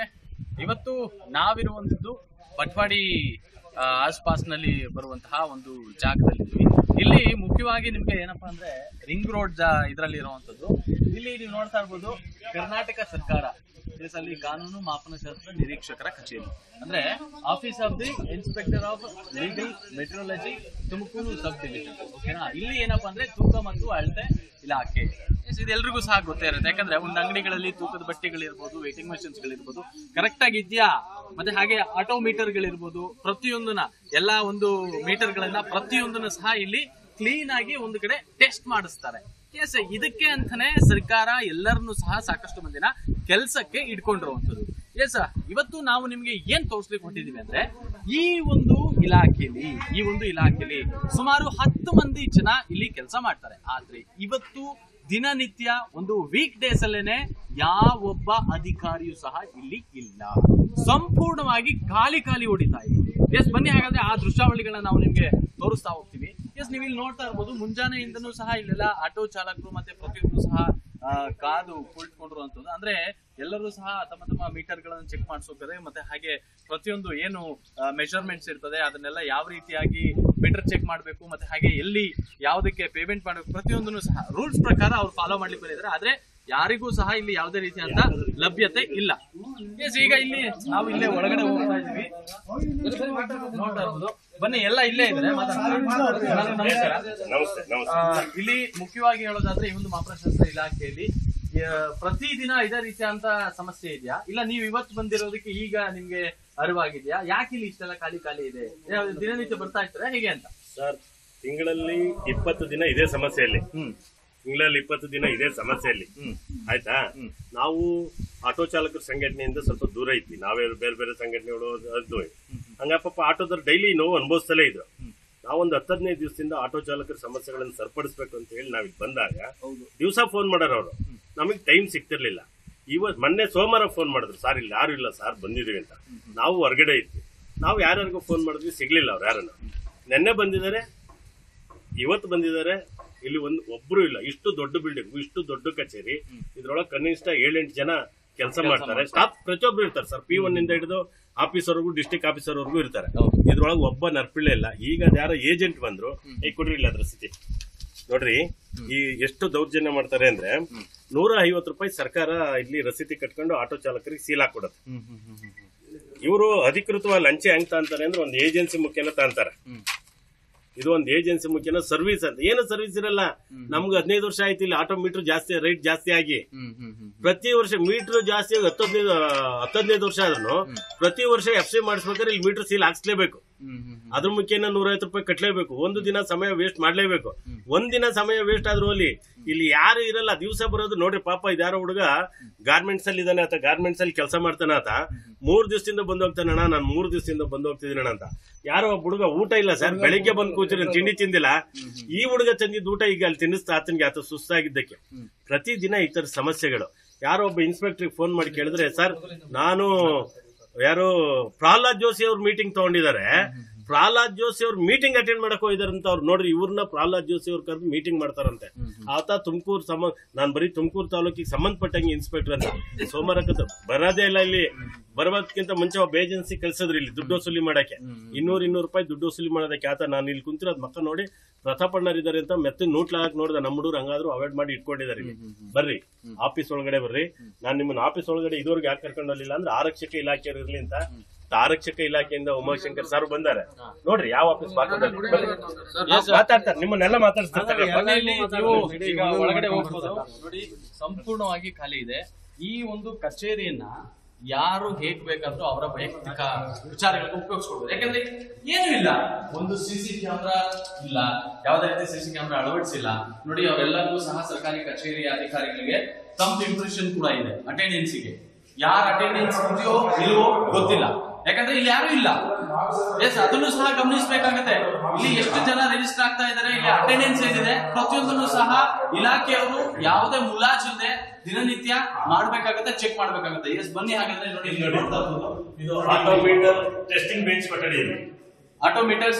ಇವತ್ತು ನಾವಿರುವಂತದ್ದು ಪಟ್ವಾಡಿ ಆ, ಆಸ್ಪಾಸ್ನಲ್ಲಿ ಬರುವಂತಹ ಒಂದು ಜಾಗದಲ್ಲಿದ್ದೀವಿ ಇಲ್ಲಿ ಮುಖ್ಯವಾಗಿ ನಿಮ್ಗೆ ಏನಪ್ಪಾ ಅಂದ್ರೆ ರಿಂಗ್ ರೋಡ್ ಇದರಲ್ಲಿ ಇರುವಂತದ್ದು ಇಲ್ಲಿ ನೀವು ನೋಡ್ತಾ ಇರ್ಬೋದು ಕರ್ನಾಟಕ ಸರ್ಕಾರ Yes, ಅಲ್ಲಿ ಕಾನೂನು ಮಾಪನಶಾಸ್ತ್ರ ನಿರೀಕ್ಷಕರ ಕಚೇರಿ ಅಂದ್ರೆ office of the inspector of legal metrology Tumakuru sub division ಓಕೆನಾ ಇಲ್ಲಿ ಏನಪ್ಪಾ ಅಂದ್ರೆ ತೂಕ ಮತ್ತು ಅಳತೆ ಇಲಾಖೆ Yes, ಇದು ಎಲ್ರಿಗೂ ಸಹ ಗೊತ್ತೇ ಇರುತ್ತೆ ಯಾಕಂದ್ರೆ ಒಂದು ಅಂಗಡಿಗಳಲ್ಲಿ ತೂಕದ ಬಟ್ಟೆಗಳಿರ್ಬೋದು ವೇಟಿಂಗ್ ಮಷಿನ್ಸ್ ಗಳಿರ್ಬೋದು ಕರೆಕ್ಟ್ ಆಗಿ ಇದೆಯಾ ಮತ್ತೆ ಹಾಗೆ ಆಟೋ ಮೀಟರ್ ಗಳಿರ್ಬೋದು ಪ್ರತಿಯೊಂದನ್ನ ಎಲ್ಲಾ ಒಂದು ಮೀಟರ್ ಗಳನ್ನ ಪ್ರತಿಯೊಂದನ್ನು ಸಹ ಇಲ್ಲಿ ಕ್ಲೀನ್ ಆಗಿ ಒಂದು ಕಡೆ ಟೆಸ್ಟ್ ಮಾಡಿಸ್ತಾರೆ ಎಸ್ ಇದಕ್ಕೆ ಅಂತಾನೆ ಸರ್ಕಾರ ಎಲ್ಲರನ್ನು ಸಹ ಸಾಕಷ್ಟು ಮಂದಿನ ಕೆಲಸಕ್ಕೆ ಇಟ್ಕೊಂಡಿರುವಂತದ್ದು ಎಸ್ ಇವತ್ತು ನಾವು ನಿಮ್ಗೆ ಏನ್ ತೋರಿಸ್ಲಿಕ್ಕೆ ಹೊಟ್ಟಿದೀವಿ ಅಂದ್ರೆ ಈ ಒಂದು ಇಲಾಖೆಯಲ್ಲಿ ಈ ಒಂದು ಇಲಾಖೆಯಲ್ಲಿ ಸುಮಾರು ಹತ್ತು ಮಂದಿ ಜನ ಇಲ್ಲಿ ಕೆಲಸ ಮಾಡ್ತಾರೆ ಆದ್ರೆ ಇವತ್ತು ದಿನನಿತ್ಯ ಒಂದು ವೀಕ್ ಡೇಸ್ ಅಲ್ಲೇನೆ ಯಾವೊಬ್ಬ ಅಧಿಕಾರಿಯೂ ಸಹ ಇಲ್ಲಿ ಇಲ್ಲ ಸಂಪೂರ್ಣವಾಗಿ ಖಾಲಿ ಖಾಲಿ ಹೊಡಿತಾ ಇದೆ ಎಸ್ ಬನ್ನಿ ಹಾಗಾದ್ರೆ ಆ ದೃಶ್ಯಾವಳಿಗಳನ್ನ ನಾವು ನಿಮ್ಗೆ ತೋರಿಸ್ತಾ ಹೋಗ್ತೀವಿ ಎಸ್ ನೀವು ಇಲ್ಲಿ ನೋಡ್ತಾ ಇರ್ಬೋದು ಮುಂಜಾನೆಯಿಂದನೂ ಸಹ ಇಲ್ಲೆಲ್ಲ ಆಟೋ ಚಾಲಕರು ಮತ್ತೆ ಪ್ರತಿಯೊಂದು ಸಹ ಆ, ಕಾದು ಕುಳಿತುಕೊಂಡಿರುವಂತದ್ದು ಅಂದ್ರೆ ಎಲ್ಲರೂ ಸಹ ತಮ್ಮ ತಮ್ಮ ಮೀಟರ್ ಗಳನ್ನು ಚೆಕ್ ಮಾಡಿಸೋಕದೆ ಮತ್ತೆ ಹಾಗೆ ಪ್ರತಿಯೊಂದು ಏನು ಮೆಷರ್ಮೆಂಟ್ಸ್ ಇರ್ತದೆ ಅದನ್ನೆಲ್ಲ ಯಾವ ರೀತಿಯಾಗಿ ಮೀಟರ್ ಚೆಕ್ ಮಾಡಬೇಕು ಮತ್ತೆ ಹಾಗೆ ಎಲ್ಲಿ ಯಾವುದಕ್ಕೆ ಪೇಮೆಂಟ್ ಮಾಡಬೇಕು ಪ್ರತಿಯೊಂದನ್ನು ಸಹ ರೂಲ್ಸ್ ಪ್ರಕಾರ ಅವ್ರು ಫಾಲೋ ಮಾಡ್ಲಿಕ್ಕೆ ಬಂದಿದ್ದಾರೆ ಆದ್ರೆ ಯಾರಿಗೂ ಸಹ ಇಲ್ಲಿ ಯಾವುದೇ ರೀತಿಯಾದ ಲಭ್ಯತೆ ಇಲ್ಲ ಎಸ್ ಈಗ ಇಲ್ಲಿ ನಾವು ಇಲ್ಲೇ ಒಳಗಡೆ ಹೋಗ್ತಾ ಇದೀವಿ ನೋಡ್ತಾ ಇರ್ಬೋದು ಬನ್ನಿ ಎಲ್ಲ ಇಲ್ಲೇ ಇದ್ದಾರೆ ಮಾತಾಡೋಣ. ನಮಸ್ಕಾರ. ಆ, ಇಲ್ಲಿ ಮುಖ್ಯವಾಗಿ ಹೇಳೋದಾದ್ರೆ ಈ ಒಂದು ಮಾಪನಶಾಸ್ತ್ರ ಇಲಾಖೆಯಲ್ಲಿ ಆ, ಪ್ರತಿದಿನ ಇದೇ ರೀತಿಯಾದಂತ ಸಮಸ್ಯೆ ಇದೆಯಾ ಇಲ್ಲ ನೀವು ಇವತ್ತು ಬಂದಿರೋದಕ್ಕೆ ಈಗ ನಿಮ್ಗೆ ಅರಿವಾಗಿದೆಯಾ ಯಾಕೆ ಇಲ್ಲಿ ಇಷ್ಟೆಲ್ಲ ಖಾಲಿ ಖಾಲಿ ಇದೆ ಯಾವ- ದಿನನಿತ್ಯ ಬರ್ತಾ ಇರ್ತಾರೆ ಹೇಗೆ ಅಂತ ಸರ್ ತಿಂಗಳಲ್ಲಿ ಇಪ್ಪತ್ತು ದಿನ ಇದೇ ಸಮಸ್ಯೆಯಲ್ಲಿ ತಿಂಗಳಲ್ಲಿ ಇಪ್ಪತ್ತು ದಿನ ಇದೇ ಸಮಸ್ಯೆಯಲ್ಲಿ ಆಯ್ತಾ ನಾವು ಆಟೋ ಚಾಲಕರ ಸಂಘಟನೆಯಿಂದ ಸ್ವಲ್ಪ ದೂರ ಇದ್ವಿ ನಾವೇ ಬೇರೆ ಬೇರೆ ಸಂಘಟನೆಗಳು ಅದು ಹಂಗ ಪಾಪ ಆಟೋದವ್ರು ಡೈಲಿ ನೋವು ಅನುಭವಿಸ್ತಲೇ ಇದ್ರು ನಾವೊಂದು ಹತ್ತು ಹದಿನೈದು ದಿವಸದಿಂದ ಆಟೋ ಚಾಲಕರ ಸಮಸ್ಯೆಗಳನ್ನು ಸರಿಪಡಿಸ್ಬೇಕು ಅಂತ ಹೇಳಿ ನಾವಿಲ್ಲಿ ಬಂದಾಗ ದಿವಸ ಫೋನ್ ಮಾಡೋರು ಅವರು ನಮಗೆ ಟೈಮ್ ಸಿಗ್ತಿರ್ಲಿಲ್ಲ ಇವತ್ತು ಮೊನ್ನೆ ಸೋಮವಾರ ಫೋನ್ ಮಾಡಿದ್ರು ಸರ್ ಇಲ್ಲಿ ಯಾರು ಇಲ್ಲ ಸರ್ ಬಂದಿದೀವಿ ಅಂತ ನಾವು ಹೊರಗಡೆ ಇದ್ವಿ ನಾವು ಯಾರ್ಯಾರಿಗೂ ಫೋನ್ ಮಾಡಿದ್ವಿ ಸಿಗ್ಲಿಲ್ಲ ಅವ್ರು ಯಾರನ್ನ ನೆನ್ನೆ ಬಂದಿದ್ದಾರೆ ಇವತ್ತು ಬಂದಿದ್ದಾರೆ ಇಲ್ಲಿ ಒಂದು ಒಬ್ರು ಇಲ್ಲ ಇಷ್ಟು ದೊಡ್ಡ ಬಿಲ್ಡಿಂಗ್ ಇಷ್ಟು ದೊಡ್ಡ ಕಚೇರಿ ಇದ್ರೊಳಗೆ ಕನಿಷ್ಠ ಏಳೆಂಟು ಜನ ಕೆಲಸ ಮಾಡ್ತಾರೆ ಸ್ಟಾಫ್ ಪ್ರತಿಯೊಬ್ರು ಇರ್ತಾರೆ ಸರ್ ಪಿ ಒನ್ ಇಂದ ಹಿಡಿದು ಆಫೀಸರ್ವರೆಗೂ ಡಿಸ್ಟಿಕ್ ಆಫೀಸರ್ವರೆಗೂ ಇರ್ತಾರೆ ಇದ್ರೊಳಗೆ ಒಬ್ಬ ನರ್ಪಿಳ್ಳೆ ಇಲ್ಲ ಈಗ ಅದ್ ಯಾರೋ ಏಜೆಂಟ್ ಬಂದ್ರು ಈಗ ಕೊಡ್ರಿ ಇಲ್ಲ ಅದ್ರ ಸ್ಥಿತಿ ನೋಡ್ರಿ ಈ ಎಷ್ಟು ದೌರ್ಜನ್ಯ ಮಾಡ್ತಾರೆ ಅಂದ್ರೆ ನೂರ ಐವತ್ತು ರೂಪಾಯಿ ಸರ್ಕಾರ ಇಲ್ಲಿ ರಸೀದಿ ಕಟ್ಕೊಂಡು ಆಟೋ ಚಾಲಕರಿಗೆ ಸೀಲ್ ಹಾಕೊಡತ್ತೆ ಇವರು ಅಧಿಕೃತವಾಗಿ ಲಂಚ ಹೆಂಗ್ ತಾಂತಾರೆ ಅಂದ್ರೆ ಒಂದು ಏಜೆನ್ಸಿ ಮುಖೇನ ತಾಂತಾರೆ ಇದು ಒಂದು ಏಜೆನ್ಸಿ ಮುಖೇನ ಸರ್ವಿಸ್ ಅಂತ ಏನು ಸರ್ವಿಸ್ ಇರಲ್ಲ ನಮ್ಗೆ ಹದಿನೈದು ವರ್ಷ ಆಯ್ತು ಇಲ್ಲಿ ಆಟೋ ಮೀಟರ್ ಜಾಸ್ತಿ ರೇಟ್ ಜಾಸ್ತಿ ಆಗಿ ಪ್ರತಿ ವರ್ಷ ಮೀಟರ್ ಜಾಸ್ತಿ ಆಗಿ ಹತ್ತು ಹದಿನೈದು ಹತ್ತು ಹದಿನೈದು ವರ್ಷ ಆದ್ರೂ ಪ್ರತಿ ವರ್ಷ ಎಫ್ ಸಿ ಮಾಡಿಸ್ಬೇಕಾದ್ರೆ ಇಲ್ಲಿ ಮೀಟರ್ ಸೀಲ್ ಹಾಕ್ಸ್ಲೇಬೇಕು ಅದ್ರ ಮುಖೇನ ನೂರೈವತ್ತು ರೂಪಾಯಿ ಕಟ್ಲೇಬೇಕು ಒಂದು ದಿನ ಸಮಯ ವೇಸ್ಟ್ ಮಾಡ್ಲೇಬೇಕು ಒಂದ್ ದಿನ ಸಮಯ ವೇಸ್ಟ್ ಆದ್ರೂ ಅಲ್ಲಿ ಇಲ್ಲಿ ಯಾರು ಇರಲ್ಲ ದಿವಸ ಬರೋದು ನೋಡ್ರಿ ಪಾಪ ಇದ್ಯಾರೋ ಹುಡುಗ ಗಾರ್ಮೆಂಟ್ಸ್ ಅಲ್ಲಿ ಇದಾನೆ ಆತ ಗಾರ್ಮೆಂಟ್ಸ್ ಅಲ್ಲಿ ಕೆಲಸ ಮಾಡ್ತಾನೆ ಆತ ಮೂರ್ ದಿವಸದಿಂದ ಬಂದ್ ಹೋಗ್ತಾನಣ್ಣ ನಾನು ಮೂರ್ ದಿವಸದಿಂದ ಬಂದ್ ಹೋಗ್ತಿದ್ದೀನಣ್ಣ ಅಂತ ಯಾರೋ ಒಬ್ಬ ಹುಡುಗ ಊಟ ಇಲ್ಲ ಸರ್ ಬೆಳಿಗ್ಗೆ ಬಂದ್ ಕೂತಿರ ತಿಂಡಿ ತಿಂದಿಲ್ಲ ಈ ಹುಡುಗ ತಂದಿದ್ದ ಊಟ ಈಗ ಅಲ್ಲಿ ತಿನ್ನಿಸ್ತಾ ಆತನಿಗೆ ಆತ ಸುಸ್ತಾಗಿದ್ದಕ್ಕೆ ಪ್ರತಿ ದಿನ ಈ ತರ ಸಮಸ್ಯೆಗಳು ಯಾರೋ ಒಬ್ಬ ಇನ್ಸ್ಪೆಕ್ಟರ್ ಫೋನ್ ಮಾಡಿ ಕೇಳಿದ್ರೆ ಸರ್ ನಾನು ಯಾರು ಪ್ರಹ್ಲಾದ್ ಜೋಶಿ ಅವ್ರ ಮೀಟಿಂಗ್ ತಗೊಂಡಿದ್ದಾರೆ ಪ್ರಹ್ಲಾದ್ ಜೋಶಿ ಅವ್ರ ಮೀಟಿಂಗ್ ಅಟೆಂಡ್ ಮಾಡಕ್ ಹೋಗಿದಾರೆ ಅಂತ ಅವ್ರು ನೋಡ್ರಿ ಇವ್ರನ್ನ ಪ್ರಹ್ಲಾದ್ ಜೋಶಿ ಅವ್ರ ಕರೆದು ಮೀಟಿಂಗ್ ಮಾಡ್ತಾರಂತೆ ಆತ ತುಮಕೂರು ಸಮ ನಾನ್ ಬರೀ ತುಮಕೂರು ತಾಲೂಕಿಗೆ ಸಂಬಂಧಪಟ್ಟಂಗೆ ಇನ್ಸ್ಪೆಕ್ಟರ್ ಅಂತ ಸೋಮವಾರ ಕದ್ದು ಬರೋದೇ ಇಲ್ಲ ಇಲ್ಲಿ ಬರೋದಕ್ಕಿಂತ ಮುಂಚೆ ಒಬ್ಬ ಏಜೆನ್ಸಿ ಕಳ್ಸಿದ್ರಿ ಇಲ್ಲಿ ದುಡ್ಡು ವಸೂಲಿ ಮಾಡಕ್ಕೆ ಇನ್ನೂರ್ ಇನ್ನೂರು ರೂಪಾಯಿ ದುಡ್ಡು ವಸೂಲಿ ಮಾಡೋದಕ್ಕೆ ಆತ ನಾನು ಇಲ್ಲಿ ಕುಂತಿರೋದ್ ಮಕ್ಕ ನೋಡಿ ಪ್ರತಾಪಣ್ಣರ್ ಇದಾರೆ ಅಂತ ಮೆತ್ತ ನೋಟ್ಲಾಗಕ್ ನೋಡಿದ ನಮ್ಮ ಹುಡುಗರು ಹಂಗಾದ್ರು ಅವಾಯ್ಡ್ ಮಾಡಿ ಇಟ್ಕೊಂಡಿದ್ದಾರೆ ಇಲ್ಲಿ ಬರ್ರಿ ಆಫೀಸ್ ಒಳಗಡೆ ಬರ್ರಿ ನಾನ್ ನಿಮ್ಮನ್ನ ಆಫೀಸ್ ಒಳಗಡೆ ಇದುವರೆಗೆ ಯಾಕೆ ಕರ್ಕೊಂಡು ಹೋಗ್ಲಿಲ್ಲ ಅಂದ್ರೆ ಆರಕ್ಷಕ ಇಲಾಖೆಯವ್ರು ಇರ್ಲಿ ಅಂತ ಆರಕ್ಷಕ ಇಲಾಖೆಯಿಂದ ಉಮಾಶಂಕರ್ ಸರ್ ಬಂದಾರೆ ನೋಡ್ರಿ ಯಾವ ಆಫೀಸ್ ಬಾಕದಲ್ಲಿ ಬರ್ರಿ. ಮಾತಾಡ್ತಾರೆ ನಿಮ್ಮನ್ನೆಲ್ಲ ಮಾತಾಡ್ತಾರೆ ಮನೆಯಲ್ಲಿ ನೀವು ಈಗ ಒಳಗಡೆ ಹೋಗ್ಬೋದು ನೋಡಿ ಸಂಪೂರ್ಣವಾಗಿ ಖಾಲಿ ಇದೆ ಈ ಒಂದು ಕಚೇರಿಯನ್ನ ಯಾರು ಹೇಗ್ ಬೇಕಾದ್ರೂ ಅವರ ವೈಯಕ್ತಿಕ ವಿಚಾರಗಳಿಗೆ ಉಪಯೋಗಿಸ್ಕೊಡ್ಬೋದು ಯಾಕಂದ್ರೆ ಏನು ಇಲ್ಲ ಒಂದು ಸಿಸಿ ಕ್ಯಾಮ್ರಾ ಇಲ್ಲ ಯಾವುದೇ ರೀತಿ ಸಿಸಿ ಕ್ಯಾಮ್ರಾ ಅಳವಡಿಸಿಲ್ಲ ನೋಡಿ ಅವರೆಲ್ಲರಿಗೂ ಸಹ ಸರ್ಕಾರಿ ಕಚೇರಿಯ ಅಧಿಕಾರಿಗಳಿಗೆ ತಮ್ಮ ಇಂಪ್ರೆಷನ್ ಕೂಡ ಇದೆ ಅಟೆಂಡೆನ್ಸಿಗೆ ಯಾರ ಅಟೆಂಡೆನ್ಸ್ ಇದೆಯೋ ಇಲ್ವೋ ಗೊತ್ತಿಲ್ಲ ಯಾಕಂದ್ರೆ ಇಲ್ಲಿ ಯಾರು ಇಲ್ಲ ಎಸ್ ಅದನ್ನು ಸಹ ಗಮನಿಸಬೇಕಾಗತ್ತೆ ಇಲ್ಲಿ ಎಷ್ಟು ಜನ ರಿಜಿಸ್ಟರ್ ಆಗ್ತಾ ಇದ್ದಾರೆ ಇಲ್ಲಿ ಅಟೆಂಡೆನ್ಸ್ ಏನಿದೆ ಪ್ರತಿಯೊಂದನ್ನು ಸಹ ಇಲಾಖೆಯವರು ಯಾವುದೇ ಮುಲಾಜಿಲ್ಲದೆ ದಿನನಿತ್ಯ ಮಾಡ್ಬೇಕಾಗತ್ತೆ ಚೆಕ್ ಮಾಡ್ಬೇಕಾಗತ್ತೆ ಎಸ್ ಬನ್ನಿ ಹಾಗಾದ್ರೆ ನೋಡಿ ಇಲ್ಲಿ ನೋಡ್ತಾ ಇರ್ಬೋದು. ಇದು ಆಟೋಮೀಟರ್ ಟೆಸ್ಟಿಂಗ್ ಬೆಂಚ್ ಕೊಠಡಿ ಇದೆ ಆಟೋಮೀಟರ್ಸ್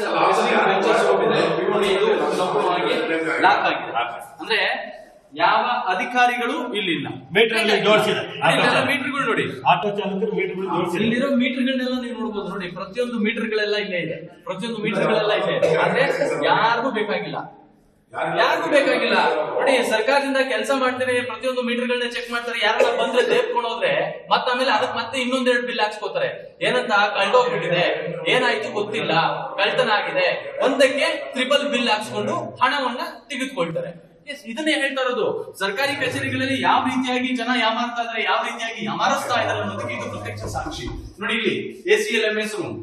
ನೋಡಿ ಇದು ಸಂಪೂರ್ಣವಾಗಿ ಲಾಕ್ ಆಗಿದೆ ಅಂದ್ರೆ ಯಾವ ಅಧಿಕಾರಿಗಳು ಇಲ್ಲಿಲ್ಲ Meter ಅಲ್ಲಿ ಜೋಡ್ಸಿದೆ. ಮೀಟರ್ಗಳು ನೋಡಿ ಆಟೋ ಚಾಲಕರು ಮೀಟರ್ಗಳು ಜೋಡಿಸಿಲ್ಲ ಇಲ್ಲಿರೋ ಮೀಟರ್ಗಳನ್ನೆಲ್ಲ ನೀವು ನೋಡ್ಬೋದು ನೋಡಿ ಪ್ರತಿಯೊಂದು ಮೀಟರ್ಗಳೆಲ್ಲ ಇಲ್ಲೇ ಇದೆ ಪ್ರತಿಯೊಂದು ಮೀಟರ್ಗಳೆಲ್ಲ ಇಲ್ಲೇ ಇದೆ ಆದ್ರೆ ಯಾರಿಗೂ ಬೇಕಾಗಿಲ್ಲ ಯಾರಿಗೂ ಬೇಕಾಗಿಲ್ಲ ನೋಡಿ ಸರ್ಕಾರದಿಂದ ಕೆಲಸ ಮಾಡ್ತಾರೆ ಪ್ರತಿಯೊಂದು ಮೀಟರ್ಗಳನ್ನ ಚೆಕ್ ಮಾಡ್ತಾರೆ ಯಾರನ್ನ ಬಂದ್ರೆ ದೇಪ್ಕೊಂಡು ಹೋದ್ರೆ ಮತ್ತೆ ಆಮೇಲೆ ಅದಕ್ಕೆ ಮತ್ತೆ ಇನ್ನೊಂದೆರಡು ಬಿಲ್ ಹಾಕ್ಸ್ಕೋತಾರೆ ಏನಂತ ಕಳ್ದೋಗ್ಬಿಟ್ಟಿದೆ ಏನಾಯ್ತು ಗೊತ್ತಿಲ್ಲ ಕಳ್ತನ ಆಗಿದೆ ಒಂದಕ್ಕೆ ತ್ರಿಬಲ್ ಬಿಲ್ ಹಾಕ್ಸ್ಕೊಂಡು ಹಣವನ್ನ ತೆಗೆದುಕೊಳ್ತಾರೆ ಎಸ್ ಇದನ್ನೇ ಹೇಳ್ತಾ ಇರೋದು ಸರ್ಕಾರಿ ಕಚೇರಿಗಳಲ್ಲಿ ಯಾವ ರೀತಿಯಾಗಿ ಜನ ಯಾಮಾರ್ತಾ ಇದಾರೆ ಯಾವ ರೀತಿಯಾಗಿ ಯಾಮಾರಿಸ್ತಾ ಇದಾರೆ ಅನ್ನೋದಕ್ಕೆ ಇದು ಪ್ರತ್ಯಕ್ಷ ಸಾಕ್ಷಿ ನೋಡಿ ಇಲ್ಲಿ A C L M S room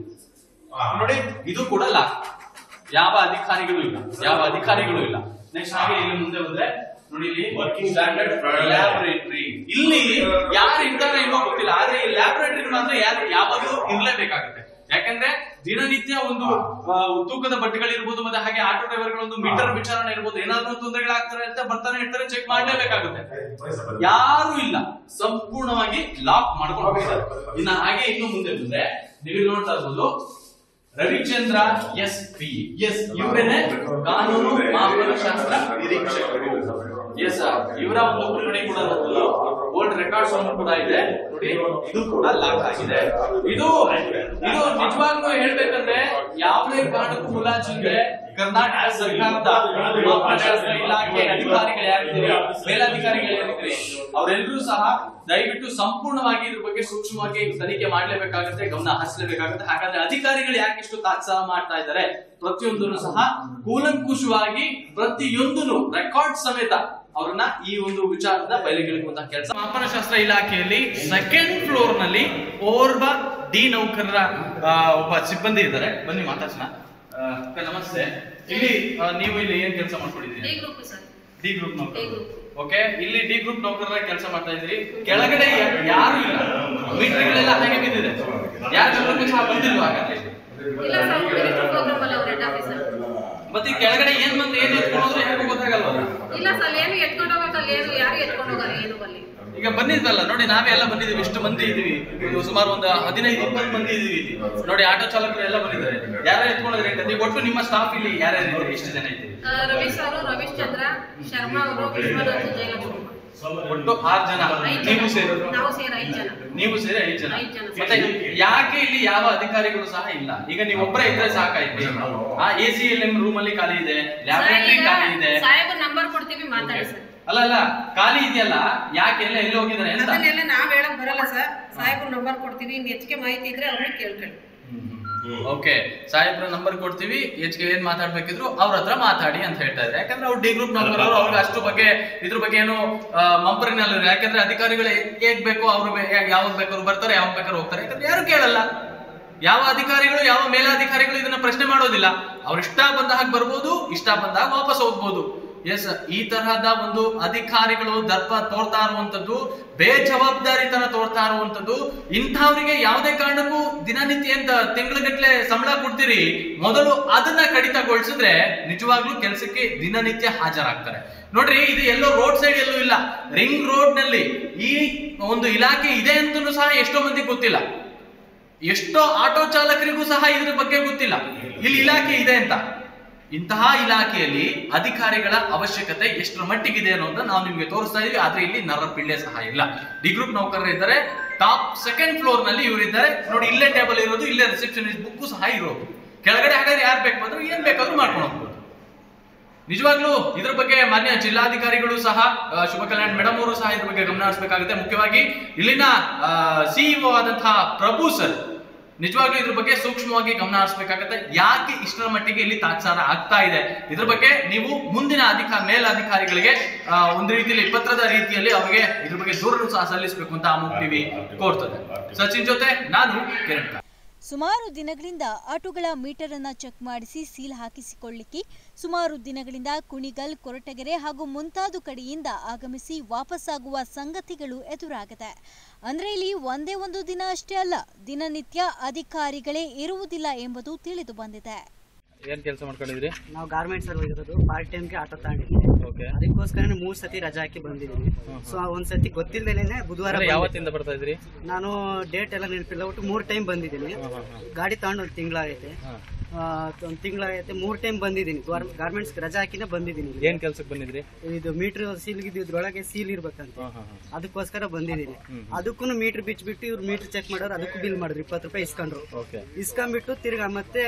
ನೋಡಿ ಇದು ಕೂಡ ಲಾಕ್ ಯಾವ ಅಧಿಕಾರಿಗಳು ಇಲ್ಲ ಯಾವ ಅಧಿಕಾರಿಗಳು ಇಲ್ಲ ನೆಕ್ಸ್ಟ್ ಹಾಗೆ ಇಲ್ಲಿ ಮುಂದೆ ಬಂದ್ರೆ ನೋಡಿ ಇಲ್ಲಿ ವರ್ಕಿಂಗ್ ಸ್ಟ್ಯಾಂಡರ್ಡ್ ಲ್ಯಾಬೊರೇಟರಿ ಇಲ್ಲಿ ಯಾರು ಇರ್ತಾರೆ ಏನೋ ಗೊತ್ತಿಲ್ಲ ಆದ್ರೆ ಈ ಲ್ಯಾಬೊರೇಟರಿ ಮಾತ್ರ ಯಾರು ಯಾವಾಗಲೂ ಇರ್ಲೇಬೇಕಾಗುತ್ತೆ ಯಾಕಂದ್ರೆ ದಿನನಿತ್ಯ ಒಂದು ಆ, ತೂಕದ ಬಟ್ಟೆಗಳಿರ್ಬೋದು ಮತ್ತೆ ಹಾಗೆ ಆಟೋ ಡ್ರೈವರ್ಗಳೊಂದು ಮೀಟರ್ ವಿಚಾರಣೆ ಇರ್ಬೋದು ಏನಾದ್ರೂ ತೊಂದರೆಗಳಾಗ್ತಾರೆ ಅಂತ ಬರ್ತಾನೆ ಇರ್ತಾರೆ ಚೆಕ್ ಮಾಡ್ಲೇಬೇಕಾಗುತ್ತೆ ಯಾರು ಇಲ್ಲ ಸಂಪೂರ್ಣವಾಗಿ ಲಾಕ್ ಮಾಡ್ಕೊಂಡು ಹೋಗಿದ್ದಾರೆ ಇನ್ನ ಹಾಗೆ ಇನ್ನು ಮುಂದೆ ಬಂದ್ರೆ ನೀವು ಇಲ್ಲಿ ನೋಡ್ತಾ ಇರ್ಬೋದು ರವಿಚಂದ್ರ ಎಸ್ ಪಿ ಎಸ್ ಇವರೇನೆ ಕಾನೂನು ಮಾಪನಶಾಸ್ತ್ರ ನಿರೀಕ್ಷಕರು ಎಸ್ ಇವರ ಒಂದು ಕೊಠಡಿ ಕೂಡ ನೋಡಬಹುದು ಓಲ್ಡ್ ರೆಕಾರ್ಡ್ಸ್ ಅನ್ನು ಕೂಡ ಇದೆ ನೋಡಿ ಇದು ಕೂಡ ಲಾಕ್ ಆಗಿದೆ ಇದು ಇದು ನಿಜವಾಗ್ಲೂ ಹೇಳ್ಬೇಕಂದ್ರೆ ಯಾವುದೇ ಕಾರಣಕ್ಕೂ ಮುಲಾಜಿಲ್ದೆ ಕರ್ನಾಟಕ ಸರ್ಕಾರದ ಮಾಪನಶಾಸ್ತ್ರ ಇಲಾಖೆ ಅಧಿಕಾರಿಗಳು ಯಾರಿದ್ದೀರಿ ಮೇಲಧಿಕಾರಿಗಳು ಯಾರಿದ್ದೀರಿ ಅವರೆಲ್ಲರೂ ಸಹ ದಯವಿಟ್ಟು ಸಂಪೂರ್ಣವಾಗಿ ಇದ್ರ ಬಗ್ಗೆ ಸೂಕ್ಷ್ಮವಾಗಿ ತನಿಖೆ ಮಾಡ್ಲೇಬೇಕಾಗುತ್ತೆ ಗಮನ ಹರಿಸಲೇಬೇಕಾಗುತ್ತೆ ಹಾಗಾದ್ರೆ ಅಧಿಕಾರಿಗಳು ಯಾಕೆ ಇಷ್ಟು ತಾತ್ಸಾಹ ಮಾಡ್ತಾ ಇದ್ದಾರೆ ಪ್ರತಿಯೊಂದನ್ನು ಸಹ ಕೂಲಂಕುಷವಾಗಿ ಪ್ರತಿಯೊಂದನ್ನು ರೆಕಾರ್ಡ್ ಸಮೇತ ಅವ್ರನ್ನ ಈ ಒಂದು ವಿಚಾರದ ಬಯಲಿಗೆಳುವಂತಹ ಕೆಲಸ ಮಾಪನಶಾಸ್ತ್ರ ಇಲಾಖೆಯಲ್ಲಿ ಸೆಕೆಂಡ್ ಫ್ಲೋರ್ ನಲ್ಲಿ ಓರ್ವ ಡಿ ನೌಕರರ ಆ, ಒಬ್ಬ ಸಿಬ್ಬಂದಿ ಇದ್ದಾರೆ ಬನ್ನಿ ಮಾತಾಡ್ಸೋಣ ಆ, ಅಕ್ಕ, ನಮಸ್ತೆ ಇಲ್ಲಿ ಆ, ನೀವು ಇಲ್ಲಿ ಏನ್ ಕೆಲಸ ಮಾಡ್ಕೊಂಡಿದ್ದೀರಿ D group sir D group ನೌಕರ ಡಿ ಗ್ರೂಪ್. ಓಕೆ ಇಲ್ಲಿ ಡಿ ಗ್ರೂಪ್ ನೌಕರರ ಕೆಲಸ ಮಾಡ್ತಾ ಇದ್ರಿ ಕೆಳಗಡೆ ಯಾ- ಯಾರು ಇಲ್ಲ ಮೀಟರ್ಗಳೆಲ್ಲ ಹಾಗೆ ಬಿದ್ದಿದೆ ಯಾರ ಗಮನಕ್ಕೂ ಸಹ ಬಂದಿಲ್ವಾ ಹಾಗಾದ್ರೆ ಇಲ್ಲ ಸರ್ ಮಿನಿಸ್ಟರ್ ಪ್ರೋಗ್ರಾಮ್ ಅಲ್ಲ ಅವ್ರ ಹೆಡ್ ಆಫೀಸರ್ ಮತ್ತೆ ಈ ಕೆಳಗಡೆ ಏನ್ ಬಂದು ಏನ್ ಎತ್ಕೊಂಡು ಹೋದ್ರೆ ಯಾರಿಗೂ ಗೊತ್ತಾಗಲ್ವಾ ಇಲ್ಲ ಸರ್ ಏನು ಎತ್ಕೊಂಡು ಹೋಗಕ್ಕಲ್ಲ ಏನು ಯಾರು ಎತ್ಕೊಂಡು ಹೋಗಲ್ಲ ಏನು ಬಲ್ಲಿ ಈಗ ಬಂದಿದ್ವಲ್ಲ ನೋಡಿ ನಾವೇ ಎಲ್ಲ ಬಂದಿದ್ದೀವಿ ಇಷ್ಟು ಮಂದಿ ಇದೀವಿ ಇದು ಸುಮಾರು ಒಂದು ಹದಿನೈದು ಇಪ್ಪತ್ತು ಮಂದಿ ಇದೀವಿ ಇಲ್ಲಿ ನೋಡಿ ಆಟೋ ಚಾಲಕರು ಎಲ್ಲ ಬಂದಿದ್ದಾರೆ ಯಾರು ಎತ್ಕೊಂಡ್ರೆ ಅಂತ ಒಟ್ಟು ನಿಮ್ಮ ಸ್ಟಾಫ್ ಇಲ್ಲಿ ಯಾರ್ಯಾರು ಇದ್ದೀರಿ ಎಷ್ಟು ಜನ ಇದ್ದೀರಿ ಆ, ರಮೇಶ್ ಅವರು ರಮೇಶ್ ಚಂದ್ರ ಶರ್ಮಾ ಅವರು ವಿಶ್ವನಾಥ್ ಜಯಲಕ್ಷ್ಮಿ ಒಟ್ಟು ಆರು ಜನ ಐದ್ ನೀವು ಜನ. ಸೇರಿ ನಾವು ಸೇರಿ ಐದ್ ಜನ ನೀವು ಸೇರಿ ಐದು ಜನ ಐದ್ ಜನ. ಮತ್ತೆ ಯಾಕೆ ಇಲ್ಲಿ ಯಾವ ಅಧಿಕಾರಿಗಳು ಸಹ ಇಲ್ಲ ಈಗ ನೀವು ಒಬ್ಬರೇ ಇದ್ರೆ ಸಾಕಾಯ್ತು ಆ A C L M room ಅಲ್ಲಿ ಖಾಲಿ ಇದೆ ಲ್ಯಾಬ್ರೇಟರಿ ಖಾಲಿ ಇದೆ ಸಾಹೇಬ್ ನಂಬರ್ ಕೊಡ್ತೀವಿ ಮಾತಾಡಿ ಸರ್ ಅಲ್ಲ ಅಲ್ಲ ಖಾಲಿ ಇದೆಯಲ್ಲ ಯಾಕೆ ಎಲ್ಲ ಎಲ್ಲಿ ಹೋಗಿದ್ದಾರೆ ಅಂತ ಅದನ್ನೆಲ್ಲ ನಾವ್ ಹೇಳಕ್ ಬರಲ್ಲ ಸರ್ ಸಾಹೇಬ್ರ ನಂಬರ್ ಕೊಡ್ತೀವಿ ಇನ್ ಹೆಚ್ಚಿಗೆ ಮಾಹಿತಿ ಇದ್ರೆ ಅವ್ರನ್ನ ಕೇಳ್ಕೊಳ್ಳಿ ಓಕೆ ಸಾಹೇಬ್ರ ನಂಬರ್ ಕೊಡ್ತೀವಿ ಹೆಚ್ಚಿಗೆ ಏನ್ ಮಾತಾಡ್ಬೇಕಿದ್ರು ಅವ್ರ ಹತ್ರ ಮಾತಾಡಿ ಅಂತ ಹೇಳ್ತಾ ಇದ್ದಾರೆ ಯಾಕಂದ್ರೆ ಅವ್ರು ಡಿ ಗ್ರೂಪ್ ನಂಬರ್ ಅವರು ಅವ್ರಿಗೆ ಅಷ್ಟು ಬಗ್ಗೆ ಇದ್ರ ಬಗ್ಗೆ ಏನು ಆ, ಮಂಪರಿನಲ್ಲಿ ಯಾಕಂದ್ರೆ ಅಧಿಕಾರಿಗಳು ಹೇಗ್ ಬೇಕೋ ಅವ್ರು ಯಾವಾಗ ಬೇಕಾದ್ರು ಬರ್ತಾರೆ ಯಾವಾಗ ಬೇಕಾದ್ರು ಹೋಗ್ತಾರೆ ಯಾಕಂದ್ರೆ ಯಾರು ಕೇಳಲ್ಲ ಯಾವ ಅಧಿಕಾರಿಗಳು ಯಾವ ಮೇಲಾಧಿಕಾರಿಗಳು ಇದನ್ನ ಪ್ರಶ್ನೆ ಮಾಡೋದಿಲ್ಲ ಅವ್ರ ಇಷ್ಟ ಬಂದ ಹಾಗೆ ಬರ್ಬೋದು ಇಷ್ಟ ಬಂದಾಗ ವಾಪಸ್ ಹೋಗ್ಬೋದು ಎಸ್ ಈ ತರಹದ ಒಂದು ಅಧಿಕಾರಿಗಳು ದರ್ಪ ತೋರ್ತಾ ಇರುವಂತದ್ದು ಬೇಜವಾಬ್ದಾರಿತನ ತೋರ್ತಾ ಇರುವಂತದ್ದು ಇಂಥವ್ರಿಗೆ ಯಾವುದೇ ಕಾರಣಕ್ಕೂ ದಿನನಿತ್ಯ ಅಂತ ತಿಂಗಳಗಟ್ಲೆ ಸಂಬಳ ಕೊಡ್ತೀರಿ ಮೊದಲು ಅದನ್ನ ಕಡಿತಗೊಳಿಸಿದ್ರೆ ನಿಜವಾಗ್ಲೂ ಕೆಲಸಕ್ಕೆ ದಿನನಿತ್ಯ ಹಾಜರಾಗ್ತಾರೆ ನೋಡ್ರಿ ಇದು ಎಲ್ಲೋ ರೋಡ್ ಸೈಡ್ ಎಲ್ಲೂ ಇಲ್ಲ ರಿಂಗ್ ರೋಡ್ ನಲ್ಲಿ ಈ ಒಂದು ಇಲಾಖೆ ಇದೆ ಅಂತಲೂ ಸಹ ಎಷ್ಟೋ ಮಂದಿ ಗೊತ್ತಿಲ್ಲ ಎಷ್ಟೋ ಆಟೋ ಚಾಲಕರಿಗೂ ಸಹ ಇದ್ರ ಬಗ್ಗೆ ಗೊತ್ತಿಲ್ಲ ಇಲ್ಲಿ ಇಲಾಖೆ ಇದೆ ಅಂತ ಇಂತಹ ಇಲಾಖೆಯಲ್ಲಿ ಅಧಿಕಾರಿಗಳ ಅವಶ್ಯಕತೆ ಎಷ್ಟರ ಮಟ್ಟಿಗಿದೆ ಅನ್ನೋದನ್ನ ನಾವು ನಿಮ್ಗೆ ತೋರಿಸ್ತಾ ಇದೀವಿ ಆದ್ರೆ ಇಲ್ಲಿ ನರ ಪಿಳ್ಳೆ ಸಹ ಇಲ್ಲ ಡಿ ಗ್ರೂಪ್ ನೌಕರರು ಇದ್ದಾರೆ ಟಾಪ್ ಸೆಕೆಂಡ್ ಫ್ಲೋರ್ ನಲ್ಲಿ ಇವರಿದ್ದಾರೆ ನೋಡಿ ಇಲ್ಲೇ ಟೇಬಲ್ ಇರೋದು ಇಲ್ಲೇ ರಿಸೆಪ್ಷನಿಸ್ಟ್ ಬುಕ್ ಸಹ ಇರೋದು ಕೆಳಗಡೆ ಹಾಗಾದ್ರೆ ಯಾರು ಬೇಕು ಬಂದ್ರು ಏನ್ ಬೇಕಾದ್ರೂ ಮಾಡ್ಕೊಂಡು ಹೋಗ್ಬೋದು ನಿಜವಾಗ್ಲೂ ಇದ್ರ ಬಗ್ಗೆ ಮಾನ್ಯ ಜಿಲ್ಲಾಧಿಕಾರಿಗಳು ಸಹ ಆ, ಶುಭ ಕಲ್ಯಾಣ್ ಮೇಡಮ್ ಅವರು ಸಹ ಇದ್ರ ಬಗ್ಗೆ ಗಮನ ಹರಿಸಬೇಕಾಗುತ್ತೆ ಮುಖ್ಯವಾಗಿ ಇಲ್ಲಿನ ಸಿಇಒ ಆದಂತಹ ಪ್ರಭು ಸರ್ ನಿಜವಾಗ್ಲೂ ಇದ್ರ ಬಗ್ಗೆ ಸೂಕ್ಷ್ಮವಾಗಿ ಗಮನ ಹರಿಸಬೇಕಾಗುತ್ತೆ ಯಾಕೆ ಇಷ್ಟರ ಮಟ್ಟಿಗೆ ಇಲ್ಲಿ ತಾತ್ಸಾರ ಆಗ್ತಾ ಇದೆ ಇದ್ರ ಬಗ್ಗೆ ನೀವು ಮುಂದಿನ ಅಧಿಕಾರ ಮೇಲಧಿಕಾರಿಗಳಿಗೆ ಆ, ಒಂದು ರೀತಿಯಲ್ಲಿ ಪತ್ರದ ರೀತಿಯಲ್ಲಿ ಅವರಿಗೆ ಇದ್ರ ಬಗ್ಗೆ ದೂರನ್ನು ಸಹ ಸಲ್ಲಿಸಬೇಕು ಅಂತ ಅಮುಕ್ ಟಿವಿ ಕೋರ್ತದೆ ಸಚಿನ್ ಜೊತೆ ನಾನು ಕಿರಣ್ ಕಾರ್. ಸುಮಾರು ದಿನಗಳಿಂದ ಆಟೋಗಳ ಮೀಟರ್ ಅನ್ನ ಚೆಕ್ ಮಾಡಿಸಿ ಸೀಲ್ ಹಾಕಿಸಿಕೊಳ್ಳಿಕ್ಕೆ ಸುಮಾರು ದಿನಗಳಿಂದ ಕುಣಿಗಲ್ ಕೊರಟಗೆರೆ ಹಾಗೂ ಮುಂತಾದ ಕಡೆಯಿಂದ ಆಗಮಿಸಿ ವಾಪಸ್ಸಾಗುವ ಸಂಗತಿಗಳು ಎದುರಾಗಿದೆ ಅಂದ್ರೆ ಇಲ್ಲಿ ಒಂದೇ ಒಂದು ದಿನ ಅಷ್ಟೇ ಅಲ್ಲ ದಿನನಿತ್ಯ ಅಧಿಕಾರಿಗಳೇ ಇರುವುದಿಲ್ಲ ಎಂಬುದು ತಿಳಿದು ಬಂದಿದೆ ಏನ್ ಕೆಲಸ ಮಾಡ್ಕೊಂಡಿದ್ರಿ ನಾವು ಗಾರ್ಮೆಂಟ್ಸ್ ಅಲ್ಲಿ ಹೋಗಿರೋದು ಪಾರ್ಟ್ ಟೈಮ್ಗೆ ಆಟೋ ತಗೊಂಡಿದ್ದೀವಿ ಓಕೆ ಅದಕ್ಕೋಸ್ಕರ ಮೂರ್ ಸತಿ ರಜಾ ಹಾಕಿ ಬಂದಿದ್ದೀನಿ ಸೊ ಒಂದ್ ಸತಿ ಗೊತ್ತಿಲ್ದೇನೆ ಬುಧವಾರ ಬಂದೆ. ಯಾವತ್ತಿಂದ ಬರ್ತಾ ಇದ್ರಿ ನಾನು ಡೇಟ್ ಎಲ್ಲ ನೆನಪಿಲ್ಲ ಒಟ್ಟು ಮೂರ್ ಟೈಮ್ ಬಂದಿದ್ದೀನಿ ಗಾಡಿ ತಗೊಂಡು ಒಂದು ತಿಂಗಳಾಗೈತೆ ಒಂದು ತಿಂಗಳಾಗೈತೆ ಮೂರ್ ಟೈಮ್ ಬಂದಿದ್ದೀನಿ ಗಾರ್ಮೆಂಟ್ಸ್ ರಜಾ ಹಾಕಿನೇ ಬಂದಿದ್ದೀನಿ ಇಲ್ಲಿ. ಏನ್ ಕೆಲ್ಸಕ್ಕೆ ಬಂದಿದ್ರಿ ಇದು ಮೀಟರ್ ಸೀಲ್ ಇದ್ರೊಳಗೆ ಸೀಲ್ ಇರ್ಬೇಕಂತ ಅದಕ್ಕೋಸ್ಕರ ಬಂದಿದ್ದೀನಿ ಅದಕ್ಕೂ ಮೀಟರ್ ಬಿಚ್ಚಿಬಿಟ್ಟು ಇವ್ರು ಮೀಟರ್ ಚೆಕ್ ಮಾಡೋರು ಅದಕ್ಕೂ ಬಿಲ್ ಮಾಡಿದ್ರು ಇಪ್ಪತ್ತು ರೂಪಾಯಿ ಇಸ್ಕೊಂಡ್ರು ಓಕೆ ಇಸ್ಕೊಂಡ್ಬಿಟ್ಟು ತಿರ್ಗಾ ಮತ್ತೆ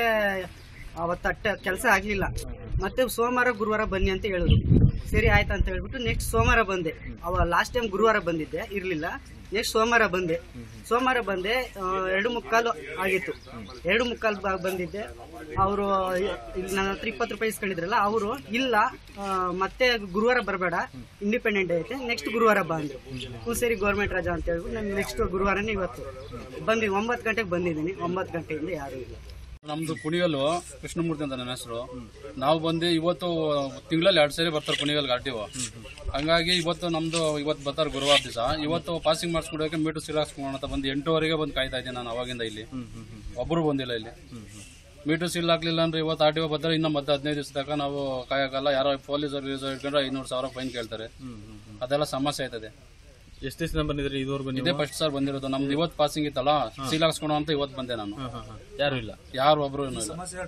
ಅವತ್ತು ಅಟ್ಟ ಕೆಲಸ ಆಗ್ಲಿಲ್ಲ ಮತ್ತೆ ಸೋಮವಾರ ಗುರುವಾರ ಬನ್ನಿ ಅಂತ ಹೇಳಿದ್ರು ಸರಿ ಆಯ್ತು ಅಂತ ಹೇಳ್ಬಿಟ್ಟು ನೆಕ್ಸ್ಟ್ ಸೋಮವಾರ ಬಂದೆ ಅವ ಲಾಸ್ಟ್ ಟೈಮ್ ಗುರುವಾರ ಬಂದಿದ್ದೆ ಇರ್ಲಿಲ್ಲ ನೆಕ್ಸ್ಟ್ ಸೋಮವಾರ ಬಂದೆ ಸೋಮವಾರ ಬಂದೆ ಆ, ಎರಡು ಮುಕ್ಕಾಲು ಆಗಿತ್ತು ಎರಡು ಮುಕ್ಕಾಲು ಬ- ಬಂದಿದ್ದೆ ಅವರು ನನ್ನ ಹತ್ರ ಇಪ್ಪತ್ತು ರೂಪಾಯಿ ಇಸ್ಕೊಂಡಿದ್ರಲ್ಲ ಅವರು ಇಲ್ಲ ಆ, ಮತ್ತೆ ಗುರುವಾರ ಬರಬೇಡ ಇಂಡಿಪೆಂಡೆಂಟ್ ಡೇ ಐತೆ ನೆಕ್ಸ್ಟ್ ಗುರುವಾರ ಬಾ ಅಂದ್ರು ಹ್ಞೂ ಸರಿ ಗೌರ್ಮೆಂಟ್ ರಜಾ ಅಂತ ಹೇಳ್ಬಿಟ್ಟು ನಾನು ನೆಕ್ಸ್ಟ್ ಗುರುವಾರನೇ ಇವತ್ತು ಬಂದಿ ಒಂಬತ್ತು ಗಂಟೆಗೆ ಬಂದಿದ್ದೀನಿ ಒಂಬತ್ತು ಗಂಟೆಯಿಂದ ಯಾರು ಇಲ್ಲ ನಮ್ದು ಕುಣಿಗಲ್ಲು ಕೃಷ್ಣಮೂರ್ತಿ ಅಂತ ನನ್ನ ಹೆಸರು ನಾವು ಬಂದು ಇವತ್ತು ತಿಂಗಳಲ್ಲಿ ಎರಡು ಸರಿ ಬರ್ತಾರೆ ಕುಣಿಗಲ್ ಗಾಡಿವು ಹಂಗಾಗಿ ಇವತ್ತು ನಮ್ದು ಇವತ್ತು ಬರ್ತಾರೆ ಗುರುವಾರ ದಿವಸ ಇವತ್ತು ಪಾಸಿಂಗ್ ಮಾಡಿಸ್ಕೊಡೋಕೆ ಮೀಟರ್ ಸೀಲ್ ಹಾಕ್ಸ್ಕೊಳ್ಳೋಣ ಅಂತ ಬಂದು ಎಂಟುವರೆಗೆ ಬಂದು ಕಾಯ್ತಾ ಇದ್ದೀನಿ ನಾನು ಅವಾಗಿಂದ ಇಲ್ಲಿ ಒಬ್ಬರು ಬಂದಿಲ್ಲ ಇಲ್ಲಿ ಮೀಟರ್ ಸೀಲ್ ಹಾಕ್ಲಿಲ್ಲ ಅಂದ್ರೆ ಇವತ್ತು ಆರ್ ಟಿ ಒ ಬರ್ತಾರೆ ಇನ್ನು ಮತ್ತೆ ಹದಿನೈದು ದಿವಸ ತನಕ ನಾವು ಕಾಯಕ್ಕಾಗಲ್ಲ ಯಾರೋ ಪೊಲೀಸರು ಇಟ್ಕೊಂಡ್ರೆ ಐನೂರು ಸಾವಿರ ಫೈನ್ ಕೇಳ್ತಾರೆ ಅದೆಲ್ಲ ಸಮಸ್ಯೆ ಆಯ್ತದೆ ಎಷ್ಟು ದಿವಸ ಬಂದಿದ್ರಿ ಇದುವರೆಗೂ ಇದೇ ಫಸ್ಟ್ ಸರ್ ಬಂದಿರೋದು ನಮ್ದು ಇವತ್ತು ಪಾಸಿಂಗ್ ಇತ್ತಲ್ಲ ಸೀಲ್ ಹಾಕ್ಸ್ಕೊಳೋ ಅಂತ ಇವತ್ತು ಬಂದೆ ನಾನು ಯಾರು ಇಲ್ಲ ಯಾರು ಒಬ್ರು ಇಲ್ಲ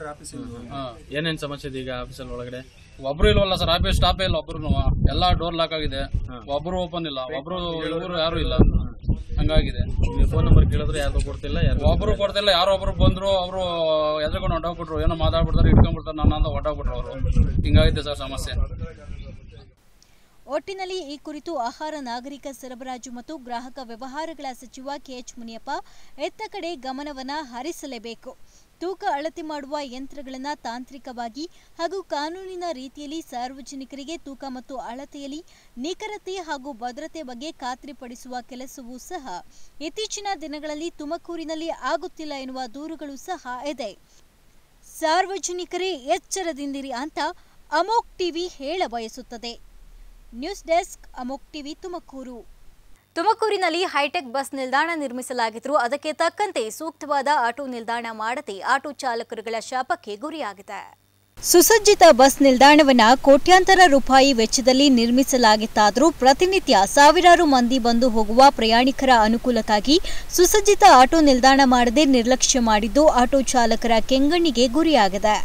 ಹಾ. ಏನೇನ್ ಸಮಸ್ಯೆ ಇದೆ ಈಗ ಆಫೀಸಲ್ಲಿ ಒಳಗಡೆ ಒಬ್ರು ಇಲ್ವಲ್ಲ ಸರ್ ಆಫೀಸ್ ಸ್ಟಾಪೇ ಇಲ್ಲ ಒಬ್ರು ಎಲ್ಲಾ ಡೋರ್ ಲಾಕ್ ಆಗಿದೆ ಒಬ್ರು ಓಪನ್ ಇಲ್ಲ ಒಬ್ರು ಇವರು ಯಾರು ಇಲ್ಲ ಹಂಗಾಗಿದೆ ನೀವು ಫೋನ್ ನಂಬರ್ ಕೇಳಿದ್ರೆ ಯಾರಿಗೂ ಕೊಡ್ತಿಲ್ಲ ಯಾರು ಒಬ್ರು ಕೊಡ್ತಿಲ್ಲ ಯಾರೋ ಒಬ್ರು ಬಂದ್ರು ಅವರು ಎದ್ಕೊಂಡು ಹೊಂಟೋಗ್ಬಿಟ್ರು ಏನೋ ಮಾತಾಡ್ಬಿಡ್ತಾರೆ ಇಟ್ಕೊಂಡ್ಬಿಡ್ತಾರೆ ನನ್ನ ಅಂತ ಹೊಂಟೋಗ್ಬಿಟ್ರು ಅವರು ಹಿಂಗಾಗಿದೆ ಸರ್ ಸಮಸ್ಯೆ ಒಟ್ಟಿನಲ್ಲಿ ಈ ಕುರಿತು ಆಹಾರ ನಾಗರಿಕ ಸರಬರಾಜು ಮತ್ತು ಗ್ರಾಹಕ ವ್ಯವಹಾರಗಳ ಸಚಿವ ಕೆಎಚ್ ಮುನಿಯಪ್ಪ ಎತ್ತ ಕಡೆ ಗಮನವನ್ನ ಹರಿಸಲೇಬೇಕು ತೂಕ ಅಳತೆ ಮಾಡುವ ಯಂತ್ರಗಳನ್ನು ತಾಂತ್ರಿಕವಾಗಿ ಹಾಗೂ ಕಾನೂನಿನ ರೀತಿಯಲ್ಲಿ ಸಾರ್ವಜನಿಕರಿಗೆ ತೂಕ ಮತ್ತು ಅಳತೆಯಲ್ಲಿ ನಿಖರತೆ ಹಾಗೂ ಭದ್ರತೆ ಬಗ್ಗೆ ಖಾತ್ರಿಪಡಿಸುವ ಕೆಲಸವೂ ಸಹ ಇತ್ತೀಚಿನ ದಿನಗಳಲ್ಲಿ ತುಮಕೂರಿನಲ್ಲಿ ಆಗುತ್ತಿಲ್ಲ ಎನ್ನುವ ದೂರುಗಳು ಸಹ ಇದೆ ಸಾರ್ವಜನಿಕರೇ ಎಚ್ಚರದಿಂದಿರಿ ಅಂತ ಅಮೋಕ್ ಟಿವಿ ಹೇಳ ಬಯಸುತ್ತದೆ news desk Amok TV Tumakuru ತುಮಕೂರಿನಲ್ಲಿ ಹೈಟೆಕ್ ಬಸ್ ನಿಲ್ದಾಣ ನಿರ್ಮಿಸಲಾಗಿದ್ದರೂ ಅದಕ್ಕೆ ತಕ್ಕಂತೆ ಸೂಕ್ತವಾದ ಆಟೋ ನಿಲ್ದಾಣ ಮಾಡದೆ ಆಟೋ ಚಾಲಕರುಗಳ ಶಾಪಕ್ಕೆ ಗುರಿಯಾಗಿದೆ ಸುಸಜ್ಜಿತ ಬಸ್ ನಿಲ್ದಾಣವನ್ನ ಕೋಟ್ಯಾಂತರ ರೂಪಾಯಿ ವೆಚ್ಚದಲ್ಲಿ ನಿರ್ಮಿಸಲಾಗಿತ್ತಾದರೂ ಪ್ರತಿನಿತ್ಯ ಸಾವಿರಾರು ಮಂದಿ ಬಂದು ಹೋಗುವ ಪ್ರಯಾಣಿಕರ ಅನುಕೂಲಕ್ಕಾಗಿ ಸುಸಜ್ಜಿತ ಆಟೋ ನಿಲ್ದಾಣ ಮಾಡದೆ ನಿರ್ಲಕ್ಷ್ಯ ಮಾಡಿದ್ದು ಆಟೋ ಚಾಲಕರ ಕೆಂಗಣ್ಣಿಗೆ ಗುರಿಯಾಗಿದೆ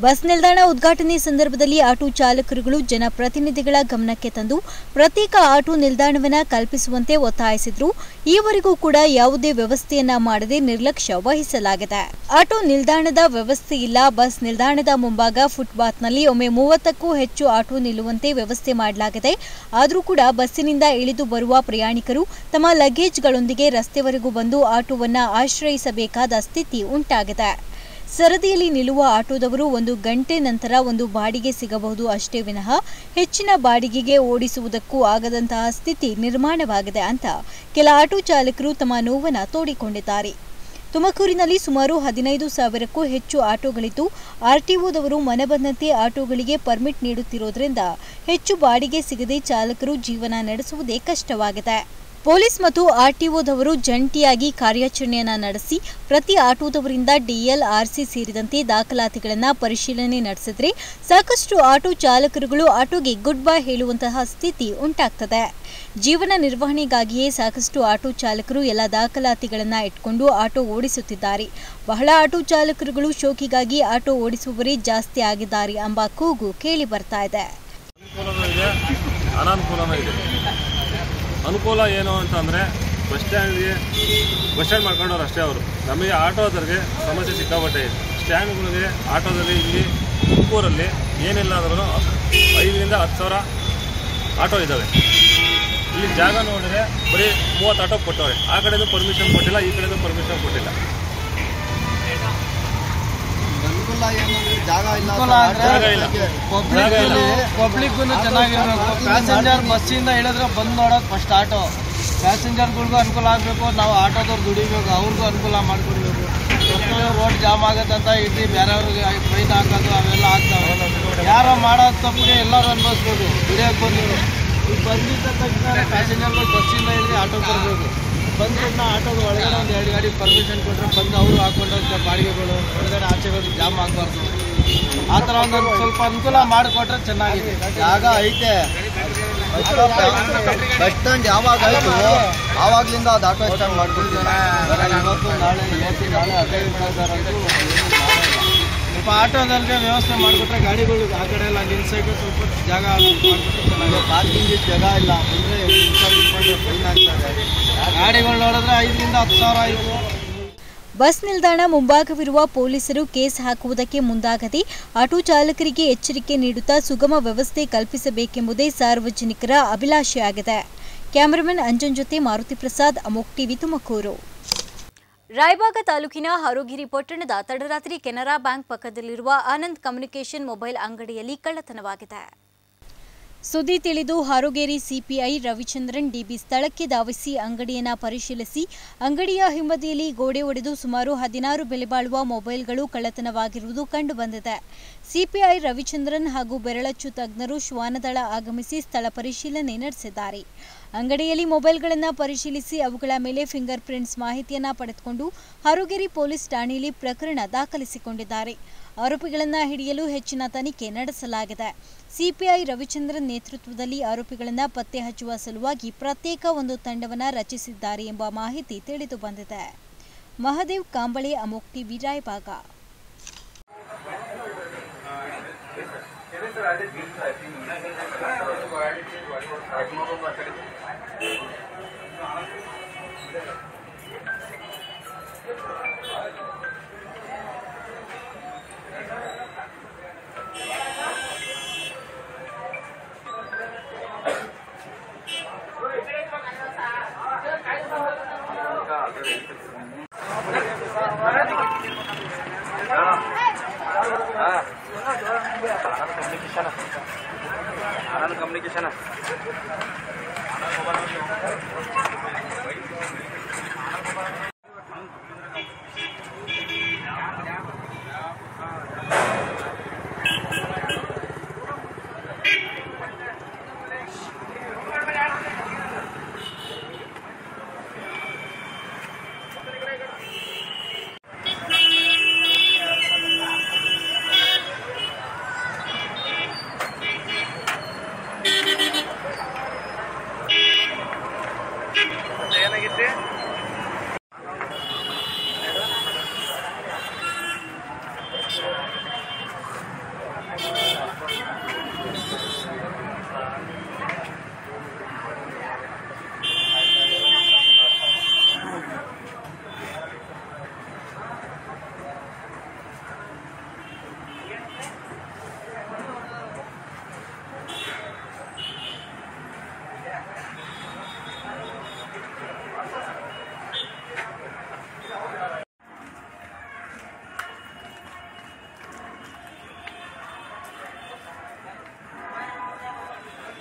ಬಸ್ ನಿಲ್ದಾಣ ಉದ್ಘಾಟನೆ ಸಂದರ್ಭದಲ್ಲಿ ಆಟೋ ಚಾಲಕರುಗಳು ಜನಪ್ರತಿನಿಧಿಗಳ ಗಮನಕ್ಕೆ ತಂದು ಪ್ರತ್ಯೇಕ ಆಟೋ ನಿಲ್ದಾಣವನ್ನ ಕಲ್ಪಿಸುವಂತೆ ಒತ್ತಾಯಿಸಿದ್ರು ಈವರೆಗೂ ಕೂಡ ಯಾವುದೇ ವ್ಯವಸ್ಥೆಯನ್ನ ಮಾಡದೆ ನಿರ್ಲಕ್ಷ್ಯ ವಹಿಸಲಾಗಿದೆ ಆಟೋ ನಿಲ್ದಾಣದ ವ್ಯವಸ್ಥೆ ಇಲ್ಲ ಬಸ್ ನಿಲ್ದಾಣದ ಮುಂಭಾಗ ಫುಟ್ಪಾತ್ನಲ್ಲಿ ಒಮ್ಮೆ ಮೂವತ್ತಕ್ಕೂ ಹೆಚ್ಚು ಆಟೋ ನಿಲ್ಲುವಂತೆ ವ್ಯವಸ್ಥೆ ಮಾಡಲಾಗಿದೆ ಆದರೂ ಕೂಡ ಬಸ್ಸಿನಿಂದ ಇಳಿದು ಬರುವ ಪ್ರಯಾಣಿಕರು ತಮ್ಮ ಲಗೇಜ್ಗಳೊಂದಿಗೆ ರಸ್ತೆವರೆಗೂ ಬಂದು ಆಟೋವನ್ನ ಆಶ್ರಯಿಸಬೇಕಾದ ಸ್ಥಿತಿ ಉಂಟಾಗಿದೆ ಸರದಿಯಲ್ಲಿ ನಿಲ್ಲುವ ಆಟೋದವರು ಒಂದು ಗಂಟೆ ನಂತರ ಒಂದು ಬಾಡಿಗೆ ಸಿಗಬಹುದು ಅಷ್ಟೇ ವಿನಃ ಹೆಚ್ಚಿನ ಬಾಡಿಗೆಗೆ ಓಡಿಸುವುದಕ್ಕೂ ಆಗದಂತಹ ಸ್ಥಿತಿ ನಿರ್ಮಾಣವಾಗಿದೆ ಅಂತ ಕೆಲ ಆಟೋ ಚಾಲಕರು ತಮ್ಮ ನೋವನ್ನ ತೋಡಿಕೊಂಡಿದ್ದಾರೆ ತುಮಕೂರಿನಲ್ಲಿ ಸುಮಾರು ಹದಿನೈದು ಸಾವಿರಕ್ಕೂ ಹೆಚ್ಚು ಆಟೋಗಳಿದ್ದು ಆರ್ಟಿಒದವರು ಮನಬಂದಂತೆ ಆಟೋಗಳಿಗೆ ಪರ್ಮಿಟ್ ನೀಡುತ್ತಿರುವುದರಿಂದ ಹೆಚ್ಚು ಬಾಡಿಗೆ ಸಿಗದೆ ಚಾಲಕರು ಜೀವನ ನಡೆಸುವುದೇ ಕಷ್ಟವಾಗಿದೆ ಪೊಲೀಸ್ ಮತ್ತು ಆರ್ಟಿಒದವರು ಜಂಟಿಯಾಗಿ ಕಾರ್ಯಾಚರಣೆಯನ್ನ ನಡೆಸಿ ಪ್ರತಿ ಆಟೋದವರಿಂದ ಡಿಎಲ್ ಆರ್ಸಿ ಸೇರಿದಂತೆ ದಾಖಲಾತಿಗಳನ್ನ ಪರಿಶೀಲನೆ ನಡೆಸಿದ್ರೆ ಸಾಕಷ್ಟು ಆಟೋ ಚಾಲಕರುಗಳು ಆಟೋಗೆ ಗುಡ್ ಬೈ ಹೇಳುವಂತಹ ಸ್ಥಿತಿ ಉಂಟಾಗ್ತದೆ ಜೀವನ ನಿರ್ವಹಣೆಗಾಗಿಯೇ ಸಾಕಷ್ಟು ಆಟೋ ಚಾಲಕರು ಎಲ್ಲ ದಾಖಲಾತಿಗಳನ್ನ ಇಟ್ಕೊಂಡು ಆಟೋ ಓಡಿಸುತ್ತಿದ್ದಾರೆ ಬಹಳ ಆಟೋ ಚಾಲಕರುಗಳು ಶೋಕಿಗಾಗಿ ಆಟೋ ಓಡಿಸುವವರೇ ಜಾಸ್ತಿ ಆಗಿದ್ದಾರೆ ಎಂಬ ಕೂಗು ಕೇಳಿ ಬರ್ತಾ ಇದೆ ಅನುಕೂಲನೂ ಇದೆ ಅನಾನುಕೂಲನೂ ಇದೆ ಅನುಕೂಲ ಏನು ಅಂತಂದರೆ ಬಸ್ ಸ್ಟ್ಯಾಂಡ್ಗೆ ಬಸ್ ಸ್ಟ್ಯಾಂಡ್ ಮಾಡ್ಕೊಂಡವ್ರು ಅಷ್ಟೇ ಅವರು ನಮಗೆ ಆಟೋದವ್ರಿಗೆ ಸಮಸ್ಯೆ ಸಿಕ್ಕಾಪಟ್ಟೆ ಇದೆ ಸ್ಟ್ಯಾಂಡ್ಗಳಿಗೆ ಆಟೋದಲ್ಲಿ ಇಲ್ಲಿ ತುಮಕೂರಲ್ಲಿ ಏನಿಲ್ಲ ಅಂದ್ರೂ ಐದರಿಂದ ಹತ್ತು ಸಾವಿರ ಆಟೋ ಇದ್ದಾವೆ ಇಲ್ಲಿ ಜಾಗ ನೋಡಿದ್ರೆ ಬರೀ ಮೂವತ್ತು ಆಟೋ ಕೊಟ್ಟವ್ರೆ ಆ ಕಡೆನೂ ಪರ್ಮಿಷನ್ ಕೊಟ್ಟಿಲ್ಲ ಈ ಕಡೆನೂ ಪರ್ಮಿಷನ್ ಕೊಟ್ಟಿಲ್ಲ ಅನುಕೂಲ ಏನಂದ್ರೆ ಜಾಗ ಇಲ್ಲ ಅನುಕೂಲ ಅಂದ್ರೆ ಜಾಗ ಇಲ್ಲ. ಜಾಗ ಇಲ್ಲ. ಪಬ್ಲಿಕ್ ಚೆನ್ನಾಗಿರ್ಬೇಕು ಪ್ಯಾಸೆಂಜರ್ ಬಸ್ಸಿಂದ ಇಳಿದ್ರೆ ಬಂದ್ ನೋಡೋದು ಫಸ್ಟ್ ಆಟೋ ಪ್ಯಾಸೆಂಜರ್ಗಳಿಗೂ ಅನುಕೂಲ ಆಗಬೇಕು ನಾವು ಆಟೋದವ್ರು ದುಡಿಬೇಕು ಅವ್ರಿಗೂ ಅನುಕೂಲ ಮಾಡಿಕೊಡ್ಬೇಕು ರೋಡ್ ಜಾಮ್ ಆಗತ್ತೆ ಅಂತ ಇಟ್ಟು ಬೇರೆಯವ್ರಿಗೆ ಫೈನ್ ಹಾಕೋದು ಅವೆಲ್ಲ ಆಗ್ತಾವೆ ಯಾರೋ ಮಾಡೋದು ತಪ್ಪಿಗೆ ಎಲ್ಲರೂ ಅನ್ಭವಿಸ್ಬೇಕು ದುಡಿಯೋಕೆ ಬಂದಿರು ಈಗ ಬಂದಿದ್ದ ತಕ್ಷಣ ಪ್ಯಾಸೆಂಜರ್ಗಳು ಬಸ್ಸಿಂದ ಇಳಿದು ಆಟೋ ಬರಬೇಕು ಬಂದ ತಕ್ಷಣ ಆಟೋದ ಒಳಗಡೆ ಒಂದು ಎರಡು ಗಾಡಿ ಪರ್ಮಿಷನ್ ಕೊಟ್ಟರೆ ಬಂದು ಅವರು ಹಾಕೊಂಡು ಬಾಡಿಗೆಗಳು ಒಳಗಡೆ ಆಚೆಗಳು ಜಾಮ್ ಆಗಬಾರ್ದು ಆ ಥರ ಒಂದು ಸ್ವಲ್ಪ ಅನುಕೂಲ ಮಾಡಿಕೊಟ್ರೆ ಚೆನ್ನಾಗಿದೆ ಜಾಗ ಐತೆ ಬಸ್ ಸ್ಟ್ಯಾಂಡ್ ಯಾವಾಗ ಆಯ್ತು ಆವಾಗ್ಲಿಂದ ಅದು ಆಟೋ ಸ್ಟ್ಯಾಂಡ್ ಮಾಡ್ಕೊಡ್ತೀನಿ ಇವತ್ತು ನಾಳೆ ಇವತ್ತು ನಾಳೆ ಹದಿನೈದು ಸಾವಿರ ಸ್ವಲ್ಪ ಆಟೋದಲ್ಲಿ ವ್ಯವಸ್ಥೆ ಮಾಡಿಕೊಟ್ರೆ ಗಾಡಿಗಳು ಆ ಕಡೆ ಎಲ್ಲ ನಿಲ್ಸಕ್ಕೆ ಸ್ವಲ್ಪ ಜಾಗ ಪಾರ್ಕಿಂಗ್ ಜಾಗ ಇಲ್ಲ ಅಂದರೆ ಫೈನ್ ಆಗ್ತದೆ ಗಾಡಿಗಳು ನೋಡಿದ್ರೆ ಐದರಿಂದ ಹತ್ತು ಸಾವಿರ ಆಯಿತು ಬಸ್ ನಿಲ್ದಾಣ ಮುಂಭಾಗವಿರುವ ಪೊಲೀಸರು ಕೇಸ್ ಹಾಕುವುದಕ್ಕೆ ಮುಂದಾಗದೆ ಆಟೋ ಚಾಲಕರಿಗೆ ಎಚ್ಚರಿಕೆ ನೀಡುತ್ತಾ ಸುಗಮ ವ್ಯವಸ್ಥೆ ಕಲ್ಪಿಸಬೇಕೆಂಬುದೇ ಸಾರ್ವಜನಿಕರ ಅಭಿಲಾಷೆಯಾಗಿದೆ ಕ್ಯಾಮರಾಮನ್ ಅಂಜನ್ ಜೊತೆ ಮಾರುತಿ ಪ್ರಸಾದ್ ಅಮೋಕ್ ಟಿವಿ ತುಮಕೂರು ರಾಯಬಾಗ ತಾಲೂಕಿನ ಹರೋಗಿರಿ ಪಟ್ಟಣದ ತಡರಾತ್ರಿ ಕೆನರಾ ಬ್ಯಾಂಕ್ ಪಕ್ಕದಲ್ಲಿರುವ ಆನಂದ್ ಕಮ್ಯುನಿಕೇಷನ್ ಮೊಬೈಲ್ ಅಂಗಡಿಯಲ್ಲಿ ಕಳ್ಳತನವಾಗಿದೆ ಸುದ್ದಿ ತಿಳಿದು ಹಾರೋಗೇರಿ ಸಿಪಿಐ ರವಿಚಂದ್ರನ್ ಡಿಬಿ ಸ್ಥಳಕ್ಕೆ ಧಾವಿಸಿ ಅಂಗಡಿಯನ್ನ ಪರಿಶೀಲಿಸಿ ಅಂಗಡಿಯ ಹಿಂಬದಿಯಲ್ಲಿ ಗೋಡೆ ಒಡೆದು ಸುಮಾರು ಹದಿನಾರು ಬೆಲೆ ಬಾಳುವ ಮೊಬೈಲ್ಗಳು ಕಳ್ಳತನವಾಗಿರುವುದು ಕಂಡುಬಂದಿದೆ ಸಿಪಿಐ ರವಿಚಂದ್ರನ್ ಹಾಗೂ ಬೆರಳಚ್ಚು ತಜ್ಞರು ಶ್ವಾನದಳ ಆಗಮಿಸಿ ಸ್ಥಳ ಪರಿಶೀಲನೆ ನಡೆಸಿದ್ದಾರೆ ಅಂಗಡಿಯಲ್ಲಿ ಮೊಬೈಲ್ಗಳನ್ನು ಪರಿಶೀಲಿಸಿ ಅವುಗಳ ಮೇಲೆ ಫಿಂಗರ್ ಪ್ರಿಂಟ್ಸ್ ಮಾಹಿತಿಯನ್ನ ಪಡೆದುಕೊಂಡು ಹಾರೋಗೇರಿ ಪೊಲೀಸ್ ಠಾಣೆಯಲ್ಲಿ ಪ್ರಕರಣ ದಾಖಲಿಸಿಕೊಂಡಿದ್ದಾರೆ ಆರೋಪಿಗಳನ್ನು ಹಿಡಿಯಲು ಹೆಚ್ಚಿನ ತನಿಖೆ ನಡೆಸಲಾಗಿದೆ ಸಿಪಿಐ ರವಿಚಂದ್ರನ್ ನೇತೃತ್ವದಲ್ಲಿ ಆರೋಪಿಗಳನ್ನು ಪತ್ತೆ ಹಚ್ಚುವ ಸಲುವಾಗಿ ಪ್ರತ್ಯೇಕ ಒಂದು ತಂಡವನ್ನು ರಚಿಸಿದ್ದಾರೆ ಎಂಬ ಮಾಹಿತಿ ತಿಳಿದು ಬಂದಿದೆ ಮಹದೇವ್ ಕಾಂಬಳೆ ಅಮೋಕ್ ಟಿವಿ ರಾಯಬಾಗ ಆನಂದ್ ಕಮ್ಯುನಿಕೇಶನ್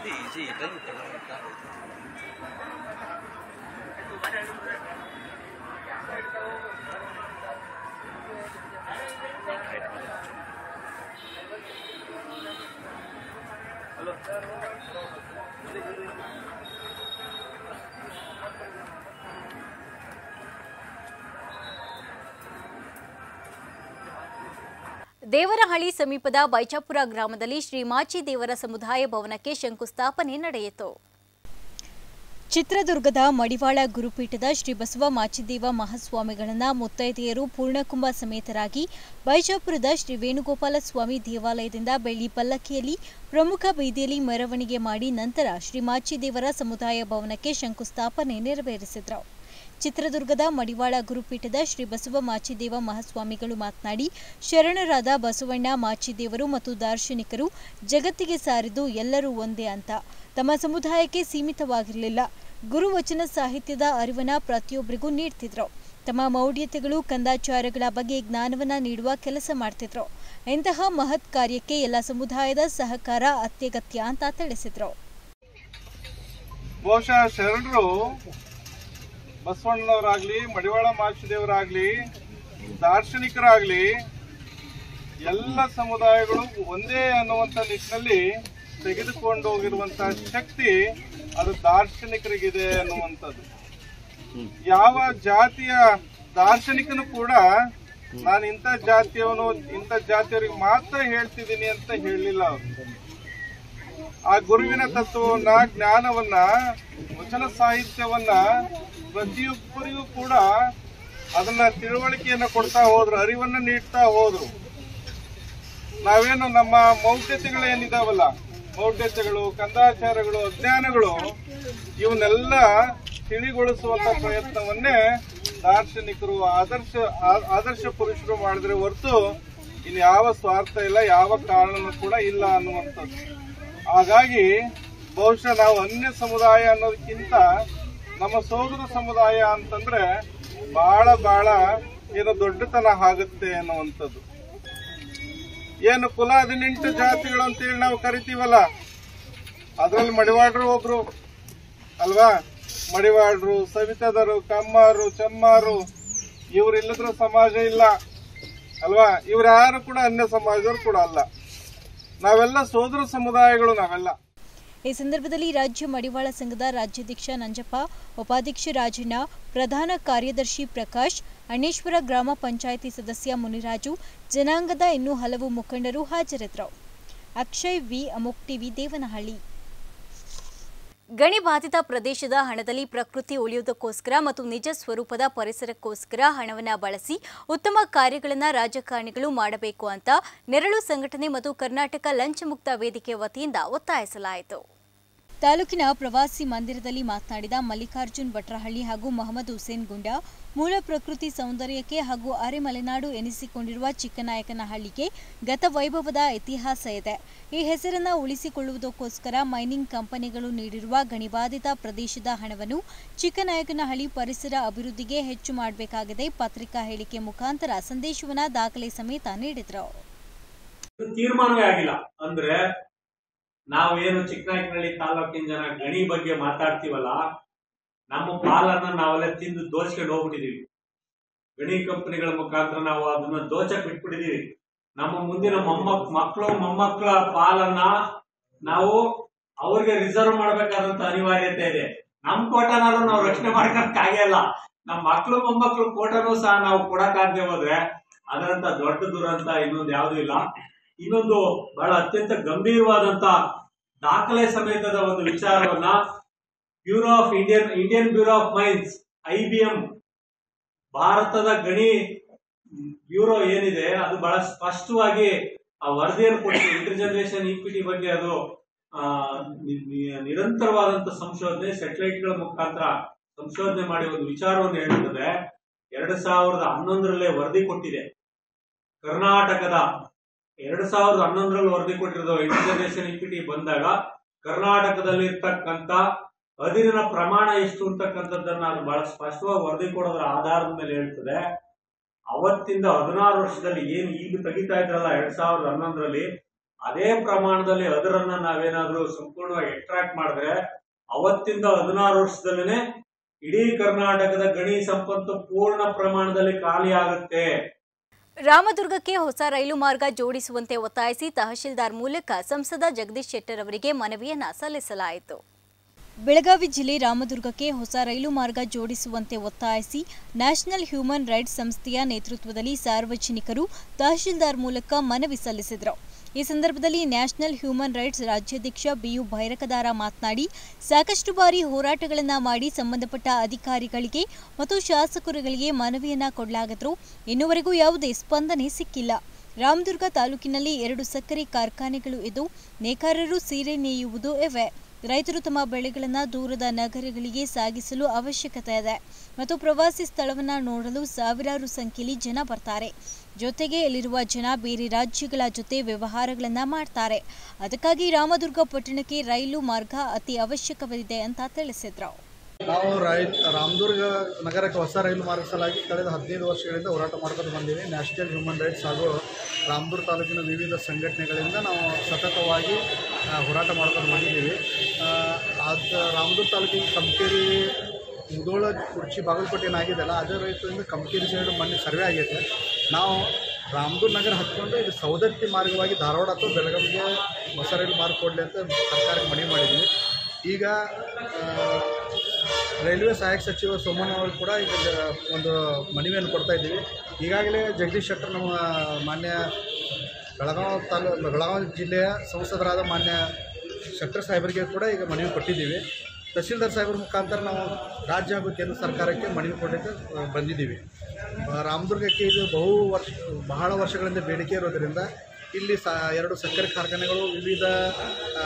ದೇವರಹಳ್ಳಿ ಸಮೀಪದ ಬೈಚಾಪುರ ಗ್ರಾಮದಲ್ಲಿ ಶ್ರೀ ಮಾಚಿ ದೇವರ ಸಮುದಾಯ ಭವನಕ್ಕೆ ಶಂಕುಸ್ಥಾಪನೆ ನಡೆಯಿತು ಚಿತ್ರದುರ್ಗದ ಮಡಿವಾಳ ಗುರುಪೀಠದ ಶ್ರೀ ಬಸವ ಮಾಚಿದೇವ ಮಹಾಸ್ವಾಮಿಗಳನ್ನ ಮುತ್ತೈದೆಯರು ಪೂರ್ಣಕುಂಭ ಸಮೇತರಾಗಿ ಬೈಜಾಪುರದ ಶ್ರೀ ವೇಣುಗೋಪಾಲ ಸ್ವಾಮಿ ದೇವಾಲಯದಿಂದ ಬೆಳ್ಳಿ ಪಲ್ಲಕ್ಕಿಯಲ್ಲಿ ಪ್ರಮುಖ ಬೀದಿಯಲ್ಲಿ ಮೆರವಣಿಗೆ ಮಾಡಿ ನಂತರ ಶ್ರೀ ಮಾಚಿದೇವರ ಸಮುದಾಯ ಭವನಕ್ಕೆ ಶಂಕುಸ್ಥಾಪನೆ ನೆರವೇರಿಸಿದರು ಚಿತ್ರದುರ್ಗದ ಮಡಿವಾಳ ಗುರುಪೀಠದ ಶ್ರೀ ಬಸವ ಮಾಚಿದೇವ ಮಹಾಸ್ವಾಮಿಗಳು ಮಾತನಾಡಿ ಶರಣರಾದ ಬಸವಣ್ಣ ಮಾಚಿದೇವರು ಮತ್ತು ದಾರ್ಶನಿಕರು ಜಗತ್ತಿಗೆ ಸಾರಿದ್ದು ಎಲ್ಲರೂ ಒಂದೇ ಅಂತ ತಮ್ಮ ಸಮುದಾಯಕ್ಕೆ ಸೀಮಿತವಾಗಿರಲಿಲ್ಲ ಗುರುವಚನ ಸಾಹಿತ್ಯದ ಅರಿವನ್ನ ಪ್ರತಿಯೊಬ್ಬರಿಗೂ ನೀಡ್ತಿದ್ರು ತಮ್ಮ ಮೌಢ್ಯತೆಗಳು ಕಂದಾಚಾರಗಳ ಬಗ್ಗೆ ಜ್ಞಾನವನ್ನ ನೀಡುವ ಕೆಲಸ ಮಾಡ್ತಿದ್ರು ಇಂತಹ ಮಹತ್ ಕಾರ್ಯಕ್ಕೆ ಎಲ್ಲ ಸಮುದಾಯದ ಸಹಕಾರ ಅತ್ಯಗತ್ಯ ಅಂತ ತಿಳಿಸಿದ್ರು ಬಹುಶಃ ಶರಣರು ಬಸವಣ್ಣನವರಾಗ್ಲಿ ಮಡಿವಾಳ ಮಾಚಿದೇವರಾಗ್ಲಿ ದಾರ್ಶನಿಕರಾಗ್ಲಿ ಎಲ್ಲ ಸಮುದಾಯಗಳು ಒಂದೇ ಅನ್ನುವಂಥ ನಿಟ್ಟಿನಲ್ಲಿ ತೆಗೆದುಕೊಂಡು ಹೋಗಿರುವಂತಹ ಶಕ್ತಿ ಅದು ದಾರ್ಶನಿಕರಿಗಿದೆ ಅನ್ನುವಂಥದ್ದು ಯಾವ ಜಾತಿಯ ದಾರ್ಶನಿಕನು ಕೂಡ ನಾನು ಇಂಥ ಜಾತಿಯವನು ಇಂಥ ಜಾತಿಯವರಿಗೆ ಮಾತ್ರ ಹೇಳ್ತಿದ್ದೀನಿ ಅಂತ ಹೇಳಲಿಲ್ಲ ಅವರು ಆ ಗುರುವಿನ ತತ್ವವನ್ನ ಜ್ಞಾನವನ್ನ ವಚನ ಸಾಹಿತ್ಯವನ್ನ ಪ್ರತಿಯೊಬ್ಬರಿಗೂ ಕೂಡ ಅದನ್ನ ತಿಳುವಳಿಕೆಯನ್ನ ಕೊಡ್ತಾ ಹೋದ್ರು ಅರಿವನ್ನ ನೀಡ್ತಾ ಹೋದ್ರು ನಾವೇನು ನಮ್ಮ ಮೌಢ್ಯತೆಗಳೇನಿದಾವಲ್ಲ ಮೌಢ್ಯತೆಗಳು ಕಂದಾಚಾರಗಳು ಅಜ್ಞಾನಗಳು ಇವನ್ನೆಲ್ಲ ತಿಳಿಗೊಳಿಸುವಂತ ಪ್ರಯತ್ನವನ್ನೇ ದಾರ್ಶನಿಕರು ಆದರ್ಶ ಆ- ಆದರ್ಶ ಪುರುಷರು ಮಾಡಿದ್ರೆ ಹೊರತು ಇನ್ನು ಯಾವ ಸ್ವಾರ್ಥ ಇಲ್ಲ ಯಾವ ಕಾರಣನೂ ಕೂಡ ಇಲ್ಲ ಅನ್ನುವಂಥದ್ದು ಹಾಗಾಗಿ ಬಹುಶಃ ನಾವು ಅನ್ಯ ಸಮುದಾಯ ಅನ್ನೋದಕ್ಕಿಂತ ನಮ್ಮ ಸೋದರ ಸಮುದಾಯ ಅಂತಂದ್ರೆ ಬಹಳ ಬಹಳ ಏನೋ ದೊಡ್ಡತನ ಆಗುತ್ತೆ ಅನ್ನುವಂಥದ್ದು ಏನು ಕುಲ ಹದಿನೆಂಟು ಜಾತಿಗಳು ಅಂತೇಳಿ ನಾವು ಕರಿತೀವಲ್ಲ ಅದ್ರಲ್ಲಿ ಮಡಿವಾಡ್ರು ಒಬ್ರು ಅಲ್ವಾ ಮಡಿವಾಡ್ರು ಸವಿತದರು ಕಮ್ಮಾರು ಚಮ್ಮಾರು ಇವ್ರಿಲ್ಲದ್ರ ಸಮಾಜ ಇಲ್ಲ ಅಲ್ವಾ ಇವ್ರ್ಯಾರು ಕೂಡ ಅನ್ಯ ಸಮಾಜದವ್ರು ಕೂಡ ಅಲ್ಲ ನಾವೆಲ್ಲ ಸೋದರ ಸಮುದಾಯಗಳು ನಾವೆಲ್ಲ ಈ ಸಂದರ್ಭದಲ್ಲಿ ರಾಜ್ಯ ಮಡಿವಾಳ ಸಂಘದ ರಾಜ್ಯಾಧ್ಯಕ್ಷ ನಂಜಪ್ಪ ಉಪಾಧ್ಯಕ್ಷ ರಾಜಣ್ಣ ಪ್ರಧಾನ ಕಾರ್ಯದರ್ಶಿ ಪ್ರಕಾಶ್ ಅಣ್ಣೇಶ್ವರ ಗ್ರಾಮ ಪಂಚಾಯಿತಿ ಸದಸ್ಯ ಮುನಿರಾಜು ಜನಾಂಗದ ಇನ್ನೂ ಹಲವು ಮುಖಂಡರು ಹಾಜರಿದ್ದರು ಅಕ್ಷಯ್ ವಿ ಅಮೋಕ್ ಟಿವಿ ದೇವನಹಳ್ಳಿ ಗಣಿ ಬಾಧಿತ ಪ್ರದೇಶದ ಹಣದಲ್ಲಿ ಪ್ರಕೃತಿ ಉಳಿಯುವುದಕ್ಕೋಸ್ಕರ ಮತ್ತು ನಿಜ ಸ್ವರೂಪದ ಪರಿಸರಕ್ಕೋಸ್ಕರ ಹಣವನ್ನು ಬಳಸಿ ಉತ್ತಮ ಕಾರ್ಯಗಳನ್ನು ರಾಜಕಾರಣಿಗಳು ಮಾಡಬೇಕು ಅಂತ ನೆರಳು ಸಂಘಟನೆ ಮತ್ತು ಕರ್ನಾಟಕ ಲಂಚಮುಕ್ತ ವೇದಿಕೆ ವತಿಯಿಂದ ಒತ್ತಾಯಿಸಲಾಯಿತು ತಾಲೂಕಿನ ಪ್ರವಾಸಿ ಮಂದಿರದಲ್ಲಿ ಮಾತನಾಡಿದ ಮಲ್ಲಿಕಾರ್ಜುನ್ ಭಟ್ರಹಳ್ಳಿ ಹಾಗೂ ಮೊಹಮ್ಮದ್ ಹುಸೇನ್ ಗುಂಡಾ ಮೂಲ ಪ್ರಕೃತಿ ಸೌಂದರ್ಯಕ್ಕೆ ಹಾಗೂ ಅರೆಮಲೆನಾಡು ಎನಿಸಿಕೊಂಡಿರುವ ಚಿಕ್ಕನಾಯಕನಹಳ್ಳಿಗೆ ಗತ ವೈಭವದ ಇತಿಹಾಸ ಇದೆ ಈ ಹೆಸರನ್ನ ಉಳಿಸಿಕೊಳ್ಳುವುದಕ್ಕೋಸ್ಕರ ಮೈನಿಂಗ್ ಕಂಪನಿಗಳು ನೀಡಿರುವ ಗಣಿಬಾಧಿತ ಪ್ರದೇಶದ ಹಣವನ್ನು ಚಿಕ್ಕನಾಯಕನಹಳ್ಳಿ ಪರಿಸರ ಅಭಿವೃದ್ಧಿಗೆ ಹೆಚ್ಚು ಮಾಡಬೇಕಾಗಿದೆ ಪತ್ರಿಕಾ ಹೇಳಿಕೆ ಮುಖಾಂತರ ಸಂದೇಶವನ್ನ ದಾಖಲೆ ಸಮೇತ ನೀಡಿದರು ತೀರ್ಮಾನವೇ ಆಗಿಲ್ಲ ಅಂದ್ರೆ ನಾವು ಏನು ಚಿಕ್ಕನಾಯಕನಹಳ್ಳಿ ತಾಲೂಕಿನ ಜನ ಗಣಿ ಬಗ್ಗೆ ಮಾತಾಡ್ತೀವಲ್ಲ ನಮ್ಮ ಪಾಲನ್ನ ನಾವೆಲ್ಲ ತಿಂದು ದೋಚ್ಕೊಂಡು ಹೋಗ್ಬಿಟ್ಟಿದೀವಿ ಗಣಿ ಕಂಪನಿಗಳ ಮುಖಾಂತರ ನಾವು ಅದನ್ನ ದೋಚಕ್ ಬಿಟ್ಬಿಟ್ಟಿದೀವಿ ನಮ್ಮ ಮುಂದಿನ ಮೊಮ್ಮಕ್ ಮಕ್ಕಳು ಮೊಮ್ಮಕ್ಕಳ ಪಾಲನ್ನ ನಾವು ಅವ್ರಿಗೆ ರಿಸರ್ವ್ ಮಾಡ್ಬೇಕಾದಂತ ಅನಿವಾರ್ಯತೆ ಇದೆ ನಮ್ ಕೋಟನಾದ್ರು ನಾವು ರಕ್ಷಣೆ ಮಾಡ್ಕೊಳಕ್ ಆಗಲ್ಲ ನಮ್ಮ ಮಕ್ಕಳು ಮೊಮ್ಮಕ್ಕಳು ಕೋಟನೂ ಸಹ ನಾವು ಕೊಡಕ್ಕಾಗದೆ ಹೋದ್ರೆ ಅದರಂತ ದೊಡ್ಡ ದುರಂತ ಇನ್ನೊಂದು ಯಾವ್ದು ಇಲ್ಲ ಇನ್ನೊಂದು ಬಹಳ ಅತ್ಯಂತ ಗಂಭೀರವಾದಂತ ದಾಖಲೆ ಸಮೇತದ ಒಂದು ವಿಚಾರವನ್ನ bureau of Indian Indian bureau of mines I B M ಭಾರತದ ಗಣಿ ಬ್ಯೂರೋ ಏನಿದೆ ಅದು ಬಹಳ ಸ್ಪಷ್ಟವಾಗಿ ಆ ವರದಿಯನ್ನು ಕೊಟ್ಟಿದೆ ಇಂಟರ್ ಜನರೇಷನ್ ಈಕ್ವಿಟಿ ಬಗ್ಗೆ ಅದು ಆ, ನಿ- ನಿ- ನಿರಂತರವಾದಂತ ಸಂಶೋಧನೆ ಸ್ಯಾಟಲೈಟ್ಗಳ ಮುಖಾಂತರ ಸಂಶೋಧನೆ ಮಾಡಿ ಒಂದು ವಿಚಾರವನ್ನು ಹೇಳುತ್ತದೆ ಎರಡ್ ಸಾವಿರದ ಹನ್ನೊಂದರಲ್ಲೇ ವರದಿ ಕೊಟ್ಟಿದೆ ಕರ್ನಾಟಕದ ಎರಡ್ ಸಾವಿರದ ಹನ್ನೊಂದರಲ್ಲಿ ವರದಿ ಕೊಟ್ಟಿರೋದು ಇಂಟರ್ ಜನರೇಷನ್ ಈಕ್ವಿಟಿ ಬಂದಾಗ ಕರ್ನಾಟಕದಲ್ಲಿ ಇರ್ತಕ್ಕಂತ ಅದಿರಿನ ಪ್ರಮಾಣ ಎಷ್ಟು ಅಂತಕ್ಕಂಥದ್ದನ್ನ ಅದು ಬಹಳ ಸ್ಪಷ್ಟವಾಗಿ ವರದಿ ಕೊಡೋದ್ರ ಆಧಾರದ ಮೇಲೆ ಹೇಳ್ತದೆ ಅವತ್ತಿಂದ ಹದಿನಾರು ವರ್ಷದಲ್ಲಿ ಏನು ಈಗ ತೆಗಿತಾ ಇದ್ರಲ್ಲ ಎರಡ್ ಸಾವಿರದ ಹನ್ನೊಂದರಲ್ಲಿ ಅದೇ ಪ್ರಮಾಣದಲ್ಲಿ ಅದರನ್ನ ನಾವೇನಾದ್ರೂ ಸಂಪೂರ್ಣವಾಗಿ ಎಕ್ಸ್ಟ್ರಾಕ್ಟ್ ಮಾಡಿದ್ರೆ ಅವತ್ತಿಂದ ಹದಿನಾರು ವರ್ಷದಲ್ಲೇನೆ ಇಡೀ ಕರ್ನಾಟಕದ ಗಣಿ ಸಂಪತ್ತು ಪೂರ್ಣ ಪ್ರಮಾಣದಲ್ಲಿ ಖಾಲಿ ಆಗುತ್ತೆ ರಾಮದುರ್ಗಕ್ಕೆ ಹೊಸ ರೈಲು ಮಾರ್ಗ ಜೋಡಿಸುವಂತೆ ಒತ್ತಾಯಿಸಿ ತಹಶೀಲ್ದಾರ್ ಮೂಲಕ ಸಂಸದ ಜಗದೀಶ್ ಶೆಟ್ಟರ್ ಅವರಿಗೆ ಮನವಿಯನ್ನ ಸಲ್ಲಿಸಲಾಯಿತು ಬೆಳಗಾವಿ ಜಿಲ್ಲೆ ರಾಮದುರ್ಗಕ್ಕೆ ಹೊಸ ರೈಲು ಮಾರ್ಗ ಜೋಡಿಸುವಂತೆ ಒತ್ತಾಯಿಸಿ ನ್ಯಾಷನಲ್ ಹ್ಯೂಮನ್ ರೈಟ್ಸ್ ಸಂಸ್ಥೆಯ ನೇತೃತ್ವದಲ್ಲಿ ಸಾರ್ವಜನಿಕರು ತಹಶೀಲ್ದಾರ್ ಮೂಲಕ ಮನವಿ ಸಲ್ಲಿಸಿದರು ಈ ಸಂದರ್ಭದಲ್ಲಿ ನ್ಯಾಷನಲ್ ಹ್ಯೂಮನ್ ರೈಟ್ಸ್ ರಾಜ್ಯಾಧ್ಯಕ್ಷ ಬಿಯು ಭೈರಕದಾರ ಮಾತನಾಡಿ ಸಾಕಷ್ಟು ಬಾರಿ ಹೋರಾಟಗಳನ್ನು ಮಾಡಿ ಸಂಬಂಧಪಟ್ಟ ಅಧಿಕಾರಿಗಳಿಗೆ ಮತ್ತು ಶಾಸಕರುಗಳಿಗೆ ಮನವಿಯನ್ನ ಕೊಡಲಾಗಿದ್ರು ಇನ್ನುವರೆಗೂ ಯಾವುದೇ ಸ್ಪಂದನೆ ಸಿಕ್ಕಿಲ್ಲ ರಾಮದುರ್ಗ ತಾಲೂಕಿನಲ್ಲಿ ಎರಡು ಸಕ್ಕರೆ ಕಾರ್ಖಾನೆಗಳು ಇದ್ದು ನೇಕಾರರು ಸೀರೆ ನೇಯುವುದು ಇವೆ ರೈತರು ತಮ್ಮ ಬೆಳೆಗಳನ್ನು ದೂರದ ನಗರಗಳಿಗೆ ಸಾಗಿಸಲು ಅವಶ್ಯಕತೆ ಇದೆ ಮತ್ತು ಪ್ರವಾಸಿ ಸ್ಥಳವನ್ನು ನೋಡಲು ಸಾವಿರಾರು ಸಂಖ್ಯೆಯಲ್ಲಿ ಜನ ಬರ್ತಾರೆ ಜೊತೆಗೆ ಇಲ್ಲಿರುವ ಜನ ಬೇರೆ ರಾಜ್ಯಗಳ ಜೊತೆ ವ್ಯವಹಾರಗಳನ್ನು ಮಾಡ್ತಾರೆ ಅದಕ್ಕಾಗಿ ರಾಮದುರ್ಗ ಪಟ್ಟಣಕ್ಕೆ ರೈಲು ಮಾರ್ಗ ಅತಿ ಅವಶ್ಯಕವಿದೆ ಅಂತ ತಿಳಿಸಿದ್ರು ನಾವು ರೈ ರಾಮದುರ್ಗ ನಗರಕ್ಕೆ ಹೊಸ ರೈಲು ಮಾರ್ಗ ಸಲಾಗಿ ಕಳೆದ ಹದಿನೈದು ವರ್ಷಗಳಿಂದ ಹೋರಾಟ ಮಾಡ್ಕೊಂಡು ಬಂದೀವಿ ನ್ಯಾಷನಲ್ ಹ್ಯೂಮನ್ ರೈಟ್ಸ್ ಹಾಗೂ ರಾಮದುರ್ಗ ತಾಲೂಕಿನ ವಿವಿಧ ಸಂಘಟನೆಗಳಿಂದ ನಾವು ಸತತವಾಗಿ ಆ, ಹೋರಾಟ ಮಾಡ್ಕೊಂಡು ಬಂದಿದ್ದೀವಿ ಆ, ಅದು ರಾಮದುರ್ಗ ತಾಲೂಕಿಗೆ ಕಮ್ಕೇರಿ ಮುದೋಳ ಕುರ್ಚಿ ಬಾಗಲಕೋಟೆ ಏನಾಗಿದೆಯಲ್ಲ ಅದೇ ರೈತರಿಂದ ಕಮ್ಕೇರಿ ಸೈಡ್ ಮೊನ್ನೆ ಸರ್ವೆ ಆಗೈತೆ ನಾವು ರಾಮದುರ್ಗ ನಗರ ಹತ್ಕೊಂಡು ಇದು ಸೌದತ್ತಿ ಮಾರ್ಗವಾಗಿ ಧಾರವಾಡ ಅಥವಾ ಬೆಳಗಾವಿಗೆ ಹೊಸ ರೈಲು ಮಾರ್ಗ ಕೊಡಲಿ ಅಂತ ಸರ್ಕಾರಕ್ಕೆ ಮನವಿ ಮಾಡಿದ್ವಿ ಈಗ ಆ, ರೈಲ್ವೆ ಸಹಾಯಕ ಸಚಿವ ಸೋಮಣ್ಣ ಅವರು ಕೂಡ ಈಗ ಜ- ಒಂದು ಮನವಿಯನ್ನು ಕೊಡ್ತಾ ಇದ್ದೀವಿ ಈಗಾಗಲೇ ಜಗದೀಶ್ ಶೆಟ್ಟರ್ ನಮ್ಮ ಮಾನ್ಯ ಬೆಳಗಾವಿ ತಾಲೂ ಬೆಳಗಾವಿ ಜಿಲ್ಲೆಯ ಸಂಸದರಾದ ಮಾನ್ಯ ಶೆಟ್ಟರ್ ಸಾಹೇಬರಿಗೆ ಕೂಡ ಈಗ ಮನವಿ ಕೊಟ್ಟಿದ್ದೀವಿ ತಹಸೀಲ್ದಾರ್ ಸಾಹೇಬ್ರ ಮುಖಾಂತರ ನಾವು ರಾಜ್ಯ ಹಾಗೂ ಕೇಂದ್ರ ಸರ್ಕಾರಕ್ಕೆ ಮನವಿ ಕೊಡಲಿಕ್ಕೆ ಆ, ಬಂದಿದ್ದೀವಿ ಆ, ರಾಮದುರ್ಗಕ್ಕೆ ಇದು ಬಹು ವರ್ಷ ಬಹಳ ವರ್ಷಗಳಿಂದ ಬೇಡಿಕೆ ಇರೋದರಿಂದ ಇಲ್ಲಿ ಸ ಎರಡು ಸಕ್ಕರೆ ಕಾರ್ಖಾನೆಗಳು ವಿವಿಧ ಆ,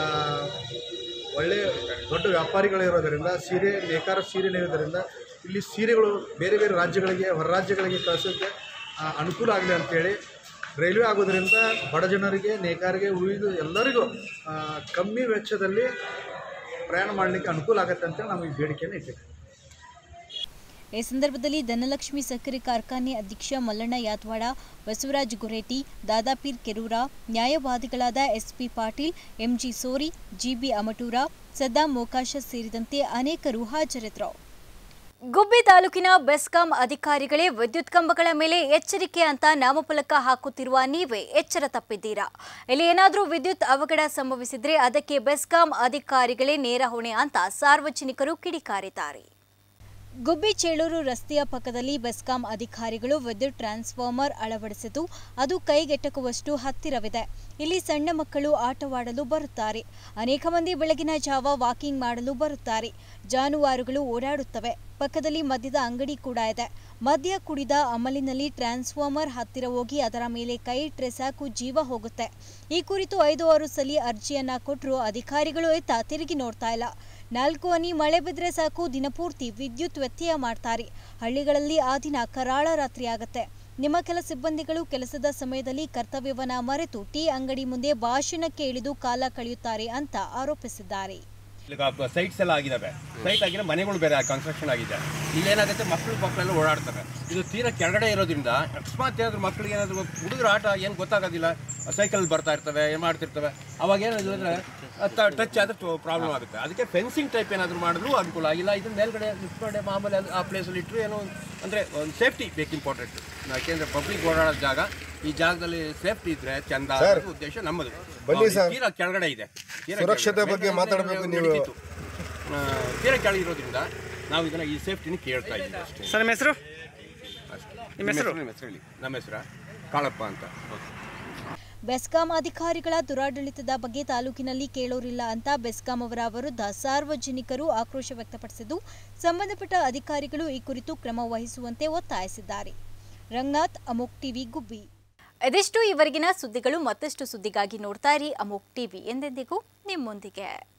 ಒಳ್ಳೆಯ ದೊಡ್ಡ ವ್ಯಾಪಾರಿಗಳಿರೋದರಿಂದ ಸೀರೆ ನೇಕಾರ ಸೀರೆ ನೇಯೋದರಿಂದ ಇಲ್ಲಿ ಸೀರೆಗಳು ಬೇರೆ ಬೇರೆ ರಾಜ್ಯಗಳಿಗೆ ಹೊರ ರಾಜ್ಯಗಳಿಗೆ ಕಳಿಸೋಕ್ಕೆ ಆ, ಅನುಕೂಲ ಆಗಲಿ ಅಂತೇಳಿ ರೈಲ್ವೆ ಆಗೋದ್ರಿಂದ ಬಡ ಜನರಿಗೆ ನೇಕಾರಿಗೆ ಉಳಿದು ಎಲ್ಲರಿಗೂ ಆ, ಕಮ್ಮಿ ವೆಚ್ಚದಲ್ಲಿ ಪ್ರಯಾಣ ಮಾಡಲಿಕ್ಕೆ ಅನುಕೂಲ ಆಗುತ್ತೆ ಅಂತೇಳಿ ನಾವು ಈ ಬೇಡಿಕೆಯನ್ನು ಇಟ್ಟಿದ್ದೀವಿ ಈ ಸಂದರ್ಭದಲ್ಲಿ ಧನಲಕ್ಷ್ಮಿ ಸಕ್ಕರೆ ಕಾರ್ಖಾನೆ ಅಧ್ಯಕ್ಷ ಮಲ್ಲಣ್ಣ ಯಾತ್ವಾಡ ಬಸವರಾಜ್ ಗುರೇಟಿ ದಾದಾಪೀರ್ ಕೆರೂರ ನ್ಯಾಯವಾದಿಗಳಾದ SP Patil MG sorry GB Amatur Saddam Mokash ಸೇರಿದಂತೆ ಅನೇಕರು ಹಾಜರಿದ್ದರು ಗುಬ್ಬಿ ತಾಲೂಕಿನ ಬೆಸ್ಕಾಂ ಅಧಿಕಾರಿಗಳೇ ವಿದ್ಯುತ್ ಕಂಬಗಳ ಮೇಲೆ ಎಚ್ಚರಿಕೆ ಅಂತ ನಾಮಫಲಕ ಹಾಕುತ್ತಿರುವ ನೀವೇ ಎಚ್ಚರ ತಪ್ಪಿದ್ದೀರಾ ಇಲ್ಲಿ ಏನಾದರೂ ವಿದ್ಯುತ್ ಅವಘಡ ಸಂಭವಿಸಿದ್ರೆ ಅದಕ್ಕೆ ಬೆಸ್ಕಾಂ ಅಧಿಕಾರಿಗಳೇ ನೇರ ಹೊಣೆ ಅಂತ ಸಾರ್ವಜನಿಕರು ಕಿಡಿಕಾರಿದ್ದಾರೆ ಗುಬ್ಬಿ ಚೇಳೂರು ರಸ್ತೆಯ ಪಕ್ಕದಲ್ಲಿ ಬೆಸ್ಕಾಂ ಅಧಿಕಾರಿಗಳು ವಿದ್ಯುತ್ ಟ್ರಾನ್ಸ್ಫಾರ್ಮರ್ ಅಳವಡಿಸಿದ್ದು ಅದು ಕೈಗೆಟಕುವಷ್ಟು ಹತ್ತಿರವಿದೆ ಇಲ್ಲಿ ಸಣ್ಣ ಮಕ್ಕಳು ಆಟವಾಡಲು ಬರುತ್ತಾರೆ ಅನೇಕ ಮಂದಿ ಬೆಳಗಿನ ಜಾವ ವಾಕಿಂಗ್ ಮಾಡಲು ಬರುತ್ತಾರೆ ಜಾನುವಾರುಗಳು ಓಡಾಡುತ್ತವೆ ಪಕ್ಕದಲ್ಲಿ ಮದ್ಯದ ಅಂಗಡಿ ಕೂಡ ಇದೆ ಮದ್ಯ ಕುಡಿದ ಅಮಲಿನಲ್ಲಿ ಟ್ರಾನ್ಸ್ಫಾರ್ಮರ್ ಹತ್ತಿರ ಹೋಗಿ ಅದರ ಮೇಲೆ ಕೈ ಇಟ್ರೆ ಸಾಕು ಜೀವ ಹೋಗುತ್ತೆ ಈ ಕುರಿತು ಐದು ಆರು ಸಲ ಅರ್ಜಿಯನ್ನ ಕೊಟ್ಟರು ಅಧಿಕಾರಿಗಳು ಎತ್ತ ತಿರುಗಿ ನೋಡ್ತಾ ಇಲ್ಲ ನಾಲ್ಕು ಹನಿ ಮಳೆ ಬಿದ್ದರೆ ಸಾಕು ದಿನಪೂರ್ತಿ ವಿದ್ಯುತ್ ವ್ಯತ್ಯಯ ಮಾಡ್ತಾರೆ ಹಳ್ಳಿಗಳಲ್ಲಿ ಆ ದಿನ ಕರಾಳ ರಾತ್ರಿ ಆಗತ್ತೆ ನಿಮ್ಮ ಕೆಲ ಸಿಬ್ಬಂದಿಗಳು ಕೆಲಸದ ಸಮಯದಲ್ಲಿ ಕರ್ತವ್ಯವನ್ನ ಮರೆತು ಟೀ ಅಂಗಡಿ ಮುಂದೆ ಭಾಷಣಕ್ಕೆ ಇಳಿದು ಕಾಲ ಕಳೆಯುತ್ತಾರೆ ಅಂತ ಆರೋಪಿಸಿದ್ದಾರೆ ಸೈಟ್ಸ್ ಎಲ್ಲ ಆಗಿದಾವೆ ಸೈಟ್ ಆಗಿರೋ ಮನೆಗಳು ಬೇರೆ ಕನ್ಸ್ಟ್ರಕ್ಷನ್ ಆಗಿದೆ ಇಲ್ಲೇನಾಗುತ್ತೆ ಮಕ್ಕಳು ಮಕ್ಕಳೆಲ್ಲ ಓಡಾಡ್ತವೆ ಇದು ತೀರಾ ಕೆಳಗಡೆ ಇರೋದ್ರಿಂದ ಅಕಸ್ಮಾತ್ ಏನಾದ್ರು ಮಕ್ಕಳಿಗೆ ಏನಾದ್ರು ಹುಡುಗರ ಆಟ ಏನು ಗೊತ್ತಾಗೋದಿಲ್ಲ ಸೈಕಲ್ ಬರ್ತಾ ಇರ್ತವೆ ಏನು ಮಾಡ್ತಿರ್ತವೆ ಅವಾಗ ಏನಾದ್ರು ಅಂದರೆ ಟಚ್ ಆದ್ರೆ ಪ್ರಾಬ್ಲಮ್ ಆಗುತ್ತೆ ಅದಕ್ಕೆ ಫೆನ್ಸಿಂಗ್ ಟೈಪ್ ಏನಾದರೂ ಮಾಡಿದ್ರು ಅನುಕೂಲ ಆಗಿಲ್ಲ ಇದ್ರ ಮೇಲ್ಗಡೆ ಇಟ್ಕೊಂಡೆ ಮಾಮೂಲಿ ಅದು ಆ ಪ್ಲೇಸಲ್ಲಿ ಇಟ್ಟರು ಏನೋ ಅಂದರೆ ಒಂದು ಸೇಫ್ಟಿ ಬೇಕು ಇಂಪಾರ್ಟೆಂಟ್ ಯಾಕೆಂದರೆ ಪಬ್ಲಿಕ್ ಓಡಾಡೋ ಜಾಗ ಈ ಜಾಗದಲ್ಲಿ ಸೇಫ್ಟಿ ಇದ್ರೆ ಚಂದ ಸರ್, ಅನ್ನೋದು ಉದ್ದೇಶ ನಮ್ಮದು ಬನ್ನಿ ಸರ್. ತೀರಾ ಕೆಳಗಡೆ ಇದೆ ತೀರಾ ಸುರಕ್ಷತೆ ಕೆಳಗಡೆ. ಬಗ್ಗೆ ಮೇಲ್ಗಡೆ ಮಾತಾಡ್ಬೇಕು ನೀವು. ನಡೀತಿತ್ತು. ಆ, ತೀರಾ ಕೆಳಗಿರೋದ್ರಿಂದ ನಾವು ಇದನ್ನ ಈ ಸೇಫ್ಟಿನ ಕೇಳ್ತಾ ಇದ್ದೀವಿ ಅಷ್ಟೇ ಸರ್, ನಿಮ್ಮ ಹೆಸರು? ಅಷ್ಟೇ. ನಿಮ್ಮ ಹೆಸರು? ನಿಮ್ಮ ಹೆಸರು ಹೇಳಿ ನಮ್ಮ ಹೆಸರ ಕಾಳಪ್ಪ ಅಂತ ಓಕೆ ಬೆಸ್ಕಾಂ ಅಧಿಕಾರಿಗಳ ದುರಾಡಳಿತದ ಬಗ್ಗೆ ತಾಲೂಕಿನಲ್ಲಿ ಕೇಳೋರಿಲ್ಲ ಅಂತ ಬೆಸ್ಕಾಂ ಅವರ ವಿರುದ್ಧ ಸಾರ್ವಜನಿಕರು ಆಕ್ರೋಶ ವ್ಯಕ್ತಪಡಿಸಿದ್ದು ಸಂಬಂಧಪಟ್ಟ ಅಧಿಕಾರಿಗಳು ಈ ಕುರಿತು ಕ್ರಮ ವಹಿಸುವಂತೆ ಒತ್ತಾಯಿಸಿದ್ದಾರೆ ರಂಗನಾಥ್ ಅಮೋಕ್ ಟಿವಿ ಗುಬ್ಬಿ ಇದಿಷ್ಟು ಇವರೆಗಿನ ಸುದ್ದಿಗಳು ಮತ್ತಷ್ಟು ಸುದ್ದಿಗಾಗಿ ನೋಡ್ತಾ ಇರಿ ಅಮೋಕ್ ಟಿವಿ ಎಂದೆಂದಿಗೂ ನಿಮ್ಮೊಂದಿಗೆ